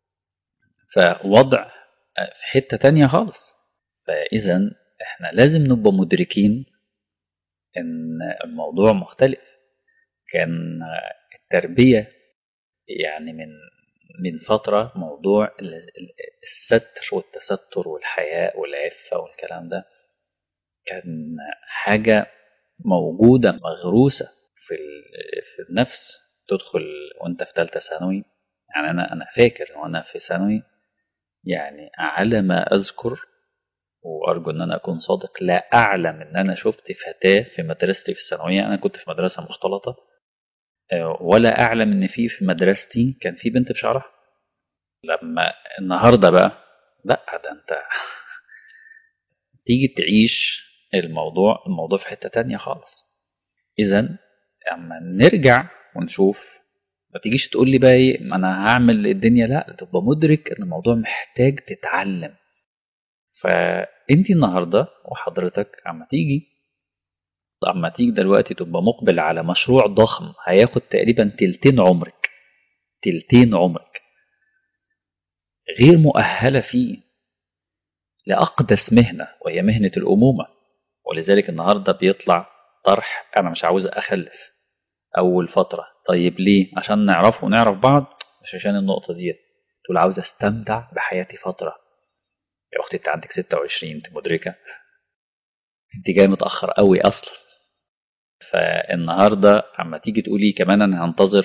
فوضع في حته تانية خالص فاذا احنا لازم نبقى مدركين ان الموضوع مختلف كان التربيه يعني من من فتره موضوع ال- ال- الستر والتستر والحياء والعفه والكلام ده كان حاجه موجوده مغروسه في ال- في النفس تدخل وانت في ثالثه ثانوي يعني انا انا فاكر وانا في ثانوي يعني على ما اذكر وارجو ان انا اكون صادق لا اعلم ان انا شفت فتاه في مدرستي في الثانويه انا كنت في مدرسه مختلطه آه، ولا اعلم ان في في مدرستي كان في بنت بشعرها لما النهارده بقى لا ده انت تيجي تعيش الموضوع الموضوع في حته تانية خالص اذا اما نرجع ونشوف ما تيجيش تقول لي بقى ايه ما انا هعمل الدنيا لا تبقى مدرك ان الموضوع محتاج تتعلم فانت النهارده وحضرتك اما تيجي اما تيجي دلوقتي تبقى مقبل على مشروع ضخم هياخد تقريبا تلتين عمرك تلتين عمرك غير مؤهلة فيه لأقدس مهنة وهي مهنة الأمومة ولذلك النهاردة بيطلع طرح أنا مش عاوز أخلف أول فترة طيب ليه؟ عشان نعرفه ونعرف بعض مش عشان النقطة دي تقول عاوز أستمتع بحياتي فترة يا أختي أنت عندك 26 أنت مدركة أنت جاي متأخر قوي أصلا فالنهاردة أما تيجي تقولي كمان أنا هنتظر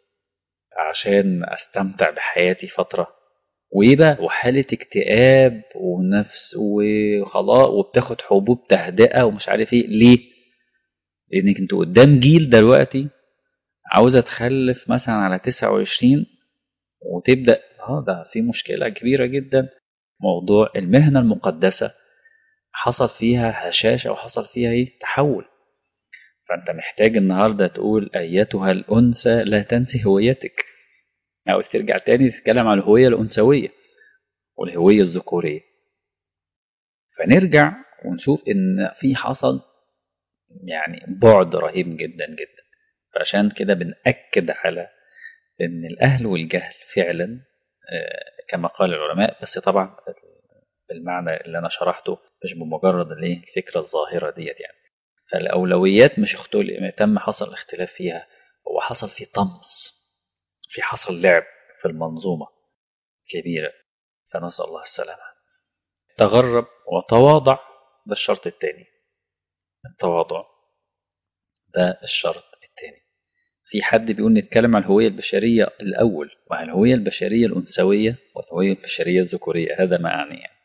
عشان أستمتع بحياتي فترة وإيه بقى وحالة اكتئاب ونفس وخلاص وبتاخد حبوب تهدئة ومش عارف إيه ليه؟ لأنك أنت قدام جيل دلوقتي عاوزة تخلف مثلا على 29 وتبدأ اه ده في مشكلة كبيرة جدا موضوع المهنة المقدسة حصل فيها هشاشة وحصل فيها ايه تحول فانت محتاج النهاردة تقول ايتها الانثى لا تنسي هويتك او ترجع تاني تتكلم عن الهوية الانثوية والهوية الذكورية فنرجع ونشوف ان في حصل يعني بعد رهيب جدا جدا فعشان كده بنأكد على ان الاهل والجهل فعلا كما قال العلماء بس طبعا بالمعنى اللي انا شرحته مش بمجرد الايه الفكره الظاهره ديت يعني فالأولويات مش اختل... تم حصل اختلاف فيها هو حصل في طمس في حصل لعب في المنظومة كبيرة فنسأل الله السلامة تغرب وتواضع ده الشرط الثاني التواضع ده الشرط الثاني في حد بيقول نتكلم عن الهوية البشرية الأول وعن الهوية البشرية الأنثوية والهوية البشرية الذكورية هذا ما أعني يعني.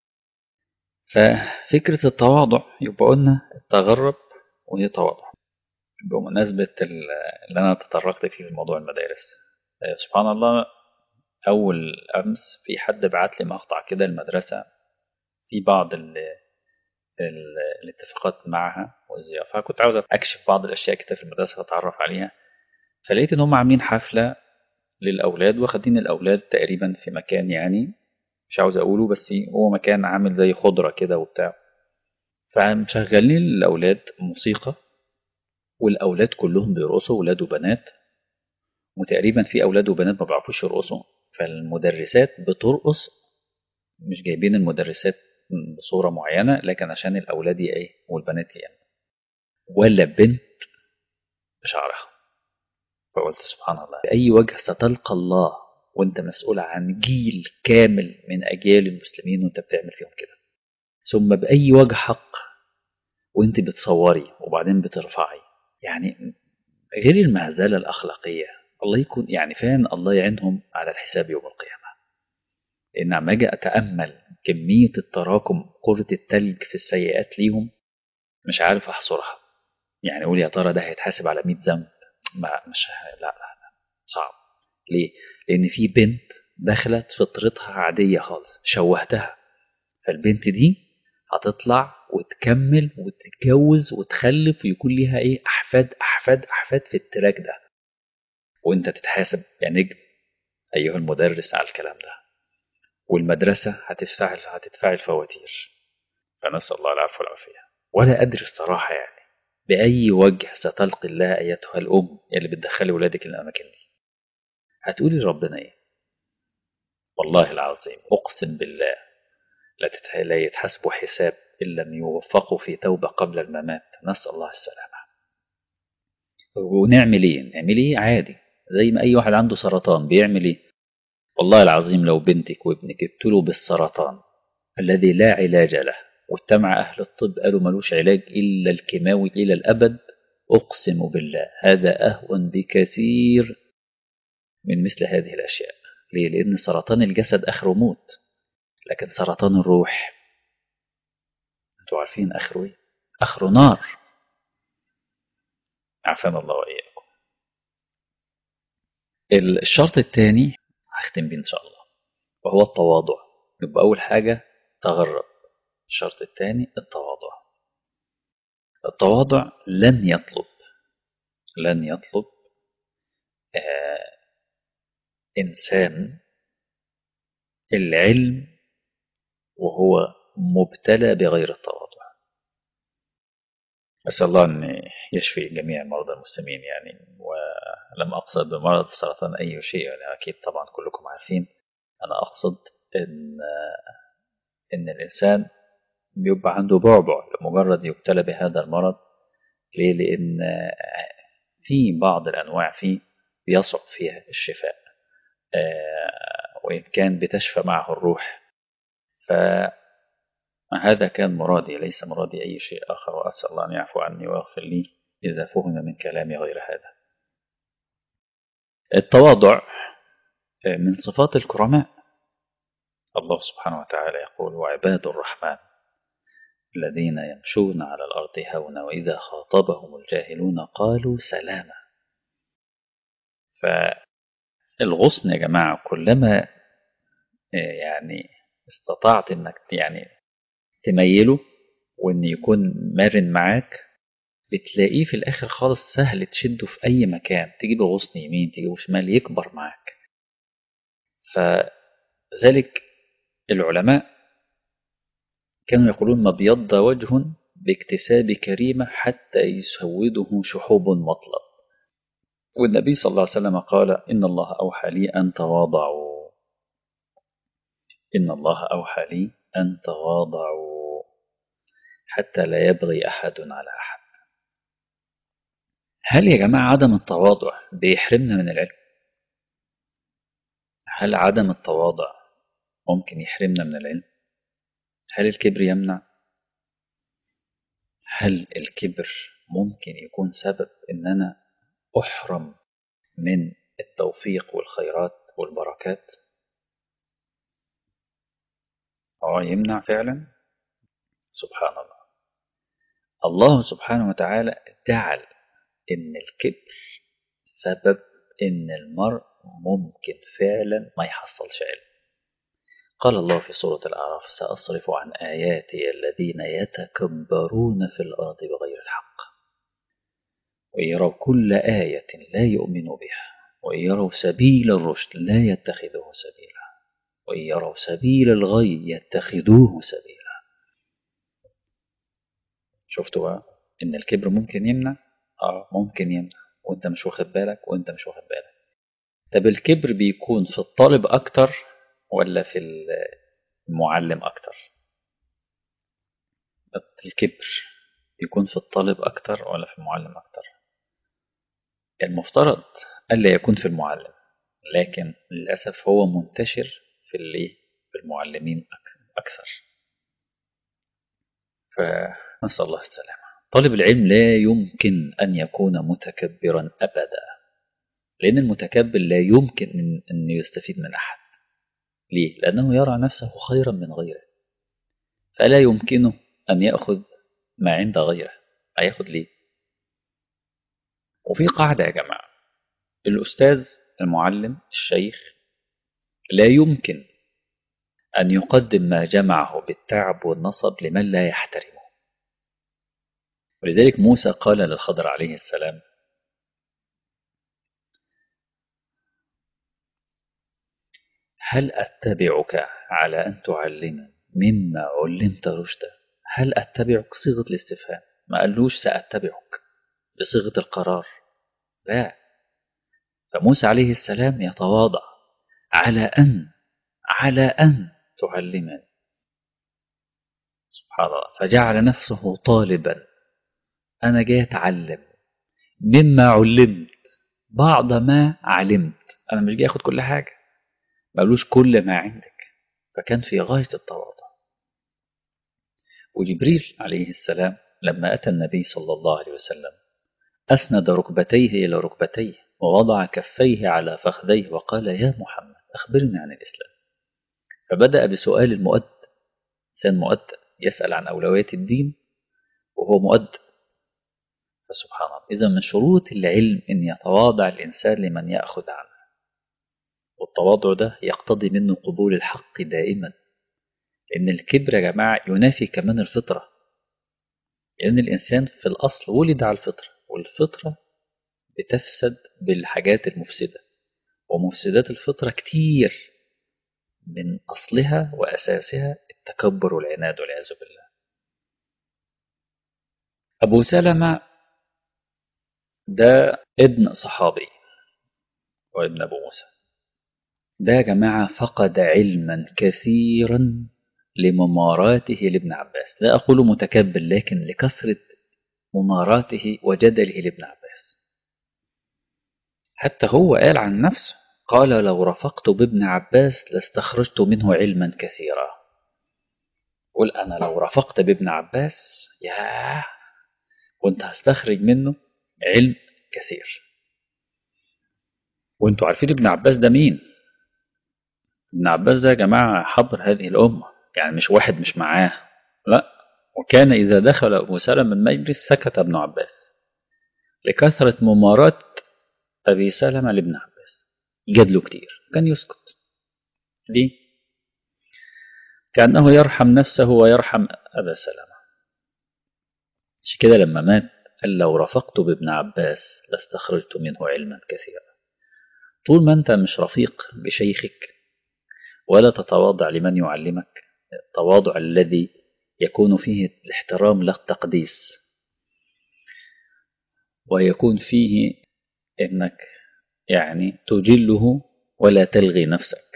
ففكرة التواضع يبقى قلنا التغرب وهي تواضع بمناسبة اللي أنا تطرقت فيه في موضوع المدارس سبحان الله أول أمس في حد بعت لي مقطع كده المدرسة في بعض ال ال الاتفاقات معها والزيافة كنت عاوز أكشف بعض الأشياء كده في المدرسة أتعرف عليها فلقيت إن هم عاملين حفلة للأولاد واخدين الأولاد تقريبا في مكان يعني مش عاوز أقوله بس هو مكان عامل زي خضرة كده وبتاع فمشغلين الأولاد موسيقى والأولاد كلهم بيرقصوا ولاد وبنات وتقريبا في أولاد وبنات ما بيعرفوش يرقصوا فالمدرسات بترقص مش جايبين المدرسات بصورة معينة لكن عشان الأولاد إيه والبنات يعني ولا بنت بشعرها فقلت سبحان الله بأي وجه ستلقى الله وانت مسؤول عن جيل كامل من أجيال المسلمين وانت بتعمل فيهم كده ثم بأي وجه حق وانت بتصوري وبعدين بترفعي يعني غير المهزلة الأخلاقية الله يكون يعني فعلا الله يعينهم على الحساب يوم القيامة لأن عم أجي أتأمل كمية التراكم قرة التلج في السيئات ليهم مش عارف أحصرها يعني أقول يا ترى ده هيتحاسب على 100 ذنب ما مش لا لا لا صعب ليه؟ لأن في بنت دخلت فطرتها عادية خالص شوهتها فالبنت دي هتطلع وتكمل وتتجوز وتخلف ويكون ليها ايه احفاد احفاد احفاد في التراك ده وانت تتحاسب يا نجم ايها المدرس على الكلام ده والمدرسه هتدفع هتدفع الفواتير فنسال الله العفو والعافيه ولا ادري الصراحه يعني باي وجه ستلقي الله ايتها الام اللي بتدخلي ولادك الاماكن دي هتقولي ربنا ايه والله العظيم اقسم بالله لا يتحاسبوا حساب إن لم يوفقوا في توبة قبل الممات نسأل الله السلامة ونعمل إيه؟ نعمل إيه عادي زي ما أي واحد عنده سرطان بيعمل إيه؟ والله العظيم لو بنتك وابنك ابتلوا بالسرطان الذي لا علاج له واجتمع أهل الطب قالوا ملوش علاج إلا الكيماوي إلى الأبد أقسم بالله هذا أهون بكثير من مثل هذه الأشياء ليه؟ لأن سرطان الجسد آخره موت لكن سرطان الروح انتوا عارفين اخره ايه اخره نار عافانا الله واياكم الشرط الثاني هختم بيه ان شاء الله وهو التواضع يبقى اول حاجه تغرب الشرط الثاني التواضع التواضع لن يطلب لن يطلب آه انسان العلم وهو مبتلى بغير التواضع أسأل الله أن يشفي جميع مرضى المسلمين يعني ولم أقصد بمرض السرطان أي شيء يعني أكيد طبعا كلكم عارفين أنا أقصد إن إن الإنسان بيبقى عنده بعبع لمجرد يبتلى بهذا المرض ليه؟ لأن في بعض الأنواع فيه بيصعب فيها الشفاء وإن كان بتشفى معه الروح فهذا كان مرادي ليس مرادي أي شيء آخر وأسأل الله أن يعفو عني ويغفر لي إذا فهم من كلامي غير هذا التواضع من صفات الكرماء الله سبحانه وتعالى يقول وعباد الرحمن الذين يمشون على الأرض هونا وإذا خاطبهم الجاهلون قالوا سلاما فالغصن يا جماعة كلما يعني استطعت انك يعني تميله وان يكون مرن معاك بتلاقيه في الاخر خالص سهل تشده في اي مكان تجيب غصن يمين تجيبه شمال يكبر معاك فذلك العلماء كانوا يقولون ما بيض وجه باكتساب كريمة حتى يسوده شحوب مطلب والنبي صلى الله عليه وسلم قال إن الله أوحى لي أن تواضعوا إن الله أوحى لي أن تواضعوا حتى لا يبغي أحد على أحد هل يا جماعة عدم التواضع بيحرمنا من العلم هل عدم التواضع ممكن يحرمنا من العلم هل الكبر يمنع هل الكبر ممكن يكون سبب ان انا احرم من التوفيق والخيرات والبركات اه يمنع فعلا سبحان الله الله سبحانه وتعالى جعل ان الكبر سبب ان المرء ممكن فعلا ما يحصلش علم قال الله في سورة الأعراف سأصرف عن آياتي الذين يتكبرون في الأرض بغير الحق وإن يروا كل آية لا يؤمنوا بها وإن يروا سبيل الرشد لا يتخذوه سبيلا وإن يروا سبيل الغي يتخذوه سبيلا شفتوا بقى إن الكبر ممكن يمنع آه ممكن يمنع وأنت مش واخد بالك وأنت مش واخد بالك طب الكبر بيكون في الطالب أكتر ولا في المعلم أكتر الكبر يكون في الطالب أكتر ولا في المعلم أكتر المفترض ألا يكون في المعلم لكن للأسف هو منتشر في اللي في المعلمين أكثر فنسأل الله السلامة طالب العلم لا يمكن أن يكون متكبرا أبدا لأن المتكبر لا يمكن أن يستفيد من أحد ليه؟ لأنه يرى نفسه خيرا من غيره فلا يمكنه أن يأخذ ما عند غيره هياخد ليه؟ وفي قاعدة يا جماعة الأستاذ المعلم الشيخ لا يمكن أن يقدم ما جمعه بالتعب والنصب لمن لا يحترمه ولذلك موسى قال للخضر عليه السلام هل أتبعك على أن تعلمني مما علمت رشدا هل أتبعك صيغة الاستفهام ما قالوش سأتبعك بصيغة القرار لا فموسى عليه السلام يتواضع على أن على أن تعلمني سبحان الله فجعل نفسه طالبا أنا جاي أتعلم مما علمت بعض ما علمت أنا مش جاي أخد كل حاجة مقالوش كل ما عندك فكان في غاية التواضع وجبريل عليه السلام لما أتى النبي صلى الله عليه وسلم أسند ركبتيه إلى ركبتيه ووضع كفيه على فخذيه وقال يا محمد أخبرني عن الإسلام فبدأ بسؤال المؤدب إنسان مؤدب يسأل عن أولويات الدين وهو مؤدب فسبحان الله إذا من شروط العلم أن يتواضع الإنسان لمن يأخذ عنه والتواضع ده يقتضي منه قبول الحق دائما لأن الكبر يا جماعة ينافي كمان الفطرة لأن الإنسان في الأصل ولد على الفطرة والفطرة بتفسد بالحاجات المفسدة ومفسدات الفطرة كتير من أصلها وأساسها التكبر والعناد والعياذ بالله أبو سلمة ده ابن صحابي وابن أبو موسى ده يا جماعة فقد علما كثيرا لمماراته لابن عباس لا أقول متكبر لكن لكثرة مماراته وجدله لابن عباس حتى هو قال عن نفسه قال لو رفقت بابن عباس لاستخرجت منه علما كثيرا قل أنا لو رفقت بابن عباس يا كنت هستخرج منه علم كثير وانتوا عارفين ابن عباس ده مين ابن عباس ده يا جماعة حبر هذه الأمة يعني مش واحد مش معاه لا وكان إذا دخل أبو سلمة المجلس سكت ابن عباس لكثرة ممارات أبي سلمة لابن عباس جدله كتير كان يسكت ليه؟ كأنه يرحم نفسه ويرحم أبا سلمة عشان كده لما مات قال لو رفقت بابن عباس لاستخرجت منه علما كثيرا طول ما أنت مش رفيق بشيخك ولا تتواضع لمن يعلمك التواضع الذي يكون فيه الاحترام لا التقديس ويكون فيه انك يعني تجله ولا تلغي نفسك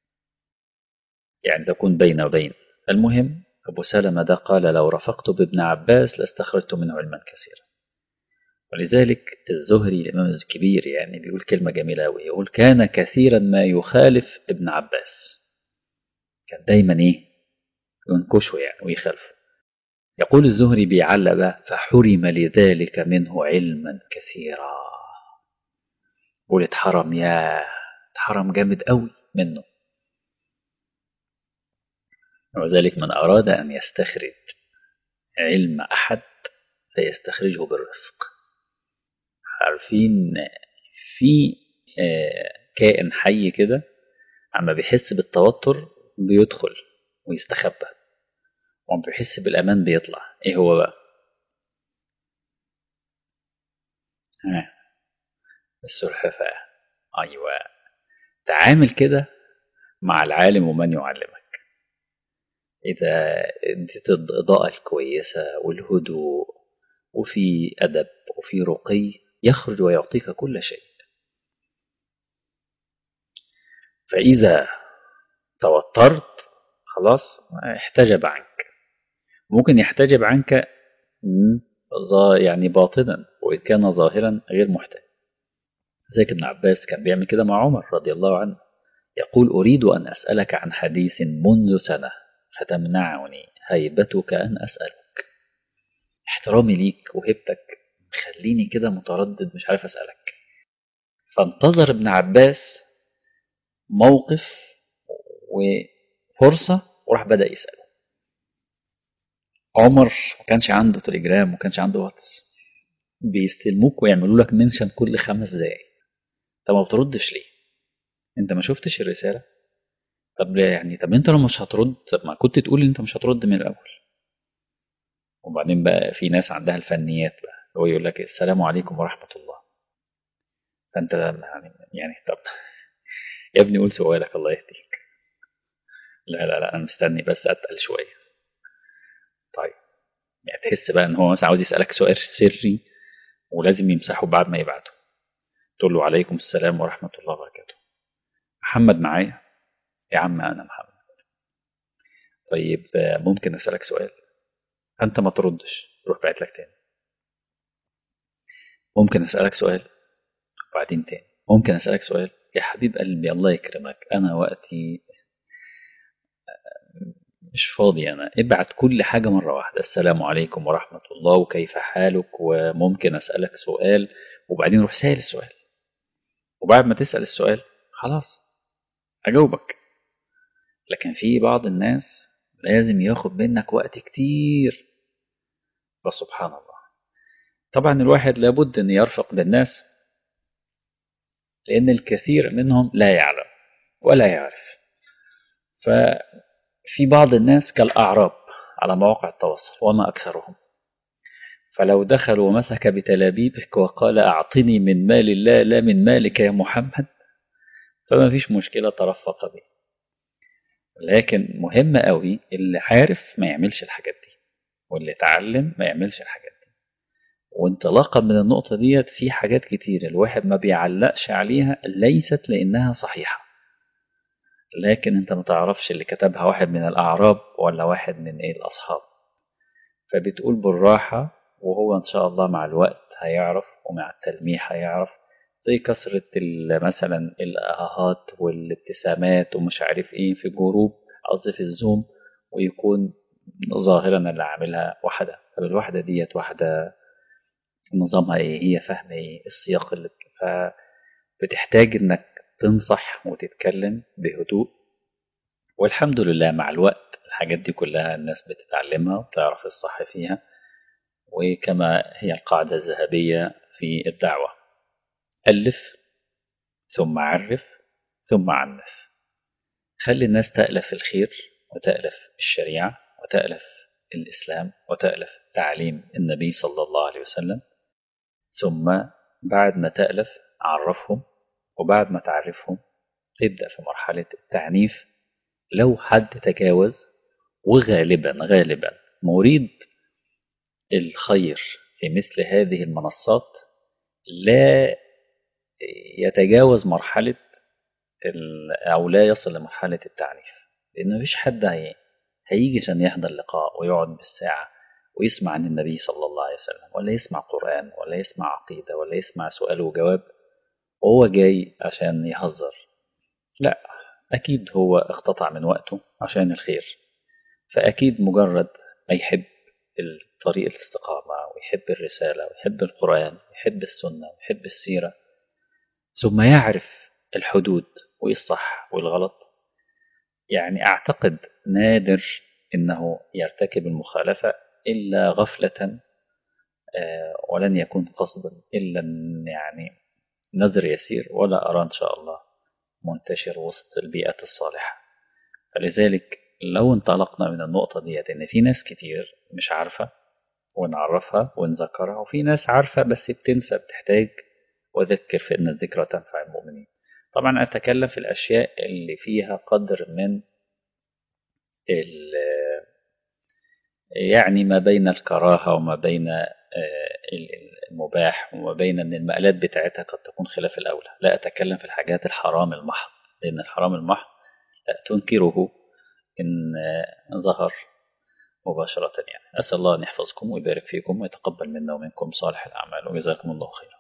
يعني تكون بين وبين المهم أبو سلمة ده قال لو رفقت بابن عباس لاستخرجت منه علما كثيرا ولذلك الزهري الإمام الكبير يعني بيقول كلمة جميلة أوي يقول كان كثيرا ما يخالف ابن عباس كان دايما إيه ينكشه يعني ويخالفه يقول الزهري بيعلق بقى فحرم لذلك منه علما كثيرا يقول اتحرم يا اتحرم جامد قوي منه وذلك من أراد أن يستخرج علم أحد فيستخرجه بالرفق عارفين في كائن حي كده عما بيحس بالتوتر بيدخل ويستخبى وعم بيحس بالأمان بيطلع إيه هو بقى ها السلحفاة أيوة تعامل كده مع العالم ومن يعلمك إذا اديت الإضاءة الكويسة والهدوء وفي أدب وفي رقي يخرج ويعطيك كل شيء فإذا توترت خلاص احتجب عنك ممكن يحتجب عنك يعني باطنا وإن كان ظاهرا غير محتاج زي ابن عباس كان بيعمل كده مع عمر رضي الله عنه يقول أريد أن أسألك عن حديث منذ سنة فتمنعني هيبتك أن أسألك احترامي ليك وهبتك مخليني كده متردد مش عارف أسألك فانتظر ابن عباس موقف وفرصة وراح بدأ يسأله عمر ما كانش عنده تليجرام وما كانش عنده واتس بيستلموك ويعملوا لك منشن كل خمس دقايق طب ما بتردش ليه انت ما شفتش الرسالة طب يعني طب انت لو مش هترد طب ما كنت تقول انت مش هترد من الاول وبعدين بقى في ناس عندها الفنيات بقى هو يقول لك السلام عليكم ورحمة الله فانت يعني يعني طب يا ابني قول سؤالك الله يهديك لا لا لا انا مستني بس اتقل شويه طيب يعني تحس بقى ان هو مثلا عاوز يسالك سؤال سري ولازم يمسحه بعد ما يبعته تقول له عليكم السلام ورحمه الله وبركاته محمد معايا يا عم انا محمد طيب ممكن اسالك سؤال انت ما تردش روح بعت لك تاني ممكن اسالك سؤال وبعدين تاني ممكن اسالك سؤال يا حبيب قلبي الله يكرمك انا وقتي مش فاضي انا ابعت كل حاجه مره واحده السلام عليكم ورحمه الله وكيف حالك وممكن اسالك سؤال وبعدين روح سائل السؤال وبعد ما تسال السؤال خلاص اجاوبك لكن في بعض الناس لازم ياخد منك وقت كتير فسبحان الله طبعا الواحد لابد ان يرفق بالناس لان الكثير منهم لا يعلم ولا يعرف ففي بعض الناس كالأعراب على مواقع التواصل وما أكثرهم فلو دخل ومسك بتلابيبك وقال أعطني من مال الله لا من مالك يا محمد فما فيش مشكلة ترفق به لكن مهم قوي اللي عارف ما يعملش الحاجات دي واللي اتعلم ما يعملش الحاجات دي وانطلاقا من النقطة ديت في حاجات كتير الواحد ما بيعلقش عليها ليست لأنها صحيحة لكن انت ما تعرفش اللي كتبها واحد من الأعراب ولا واحد من ايه الأصحاب فبتقول بالراحة وهو إن شاء الله مع الوقت هيعرف ومع التلميح هيعرف زي كثرة مثلا الآهات والابتسامات ومش عارف ايه في الجروب قصدي في الزوم ويكون ظاهرا اللي عاملها واحدة طب الواحدة ديت واحدة نظامها ايه هي فاهمة ايه السياق اللي فبتحتاج انك تنصح وتتكلم بهدوء والحمد لله مع الوقت الحاجات دي كلها الناس بتتعلمها وبتعرف الصح فيها وكما هي القاعدة الذهبية في الدعوة ألف ثم عرف ثم عنف خلي الناس تألف الخير وتألف الشريعة وتألف الإسلام وتألف تعليم النبي صلى الله عليه وسلم ثم بعد ما تألف عرفهم وبعد ما تعرفهم تبدأ في مرحلة التعنيف لو حد تجاوز وغالبا غالبا مريد الخير في مثل هذه المنصات لا يتجاوز مرحلة أو لا يصل لمرحلة التعنيف لأن مفيش حد هي هيجي عشان يحضر لقاء ويقعد بالساعة ويسمع عن النبي صلى الله عليه وسلم ولا يسمع قرآن ولا يسمع عقيدة ولا يسمع سؤال وجواب وهو جاي عشان يهزر لا أكيد هو اقتطع من وقته عشان الخير فأكيد مجرد ما يحب طريق الاستقامة ويحب الرسالة ويحب القرآن ويحب السنة ويحب السيرة ثم يعرف الحدود وإيه الصح والغلط يعني أعتقد نادر إنه يرتكب المخالفة إلا غفلة ولن يكون قصدا إلا يعني نذر يسير ولا أرى إن شاء الله منتشر وسط البيئة الصالحة فلذلك لو انطلقنا من النقطة ديت إن في ناس كتير مش عارفة ونعرفها ونذكرها وفي ناس عارفة بس بتنسى بتحتاج وذكر فإن الذكرى تنفع المؤمنين طبعا أتكلم في الأشياء اللي فيها قدر من يعني ما بين الكراهة وما بين المباح وما بين أن المآلات بتاعتها قد تكون خلاف الأولى لا أتكلم في الحاجات الحرام المحض لأن الحرام المحض لا تنكره إن ظهر مباشرة يعني أسأل الله أن يحفظكم ويبارك فيكم ويتقبل منا ومنكم صالح الأعمال وجزاكم الله خيرا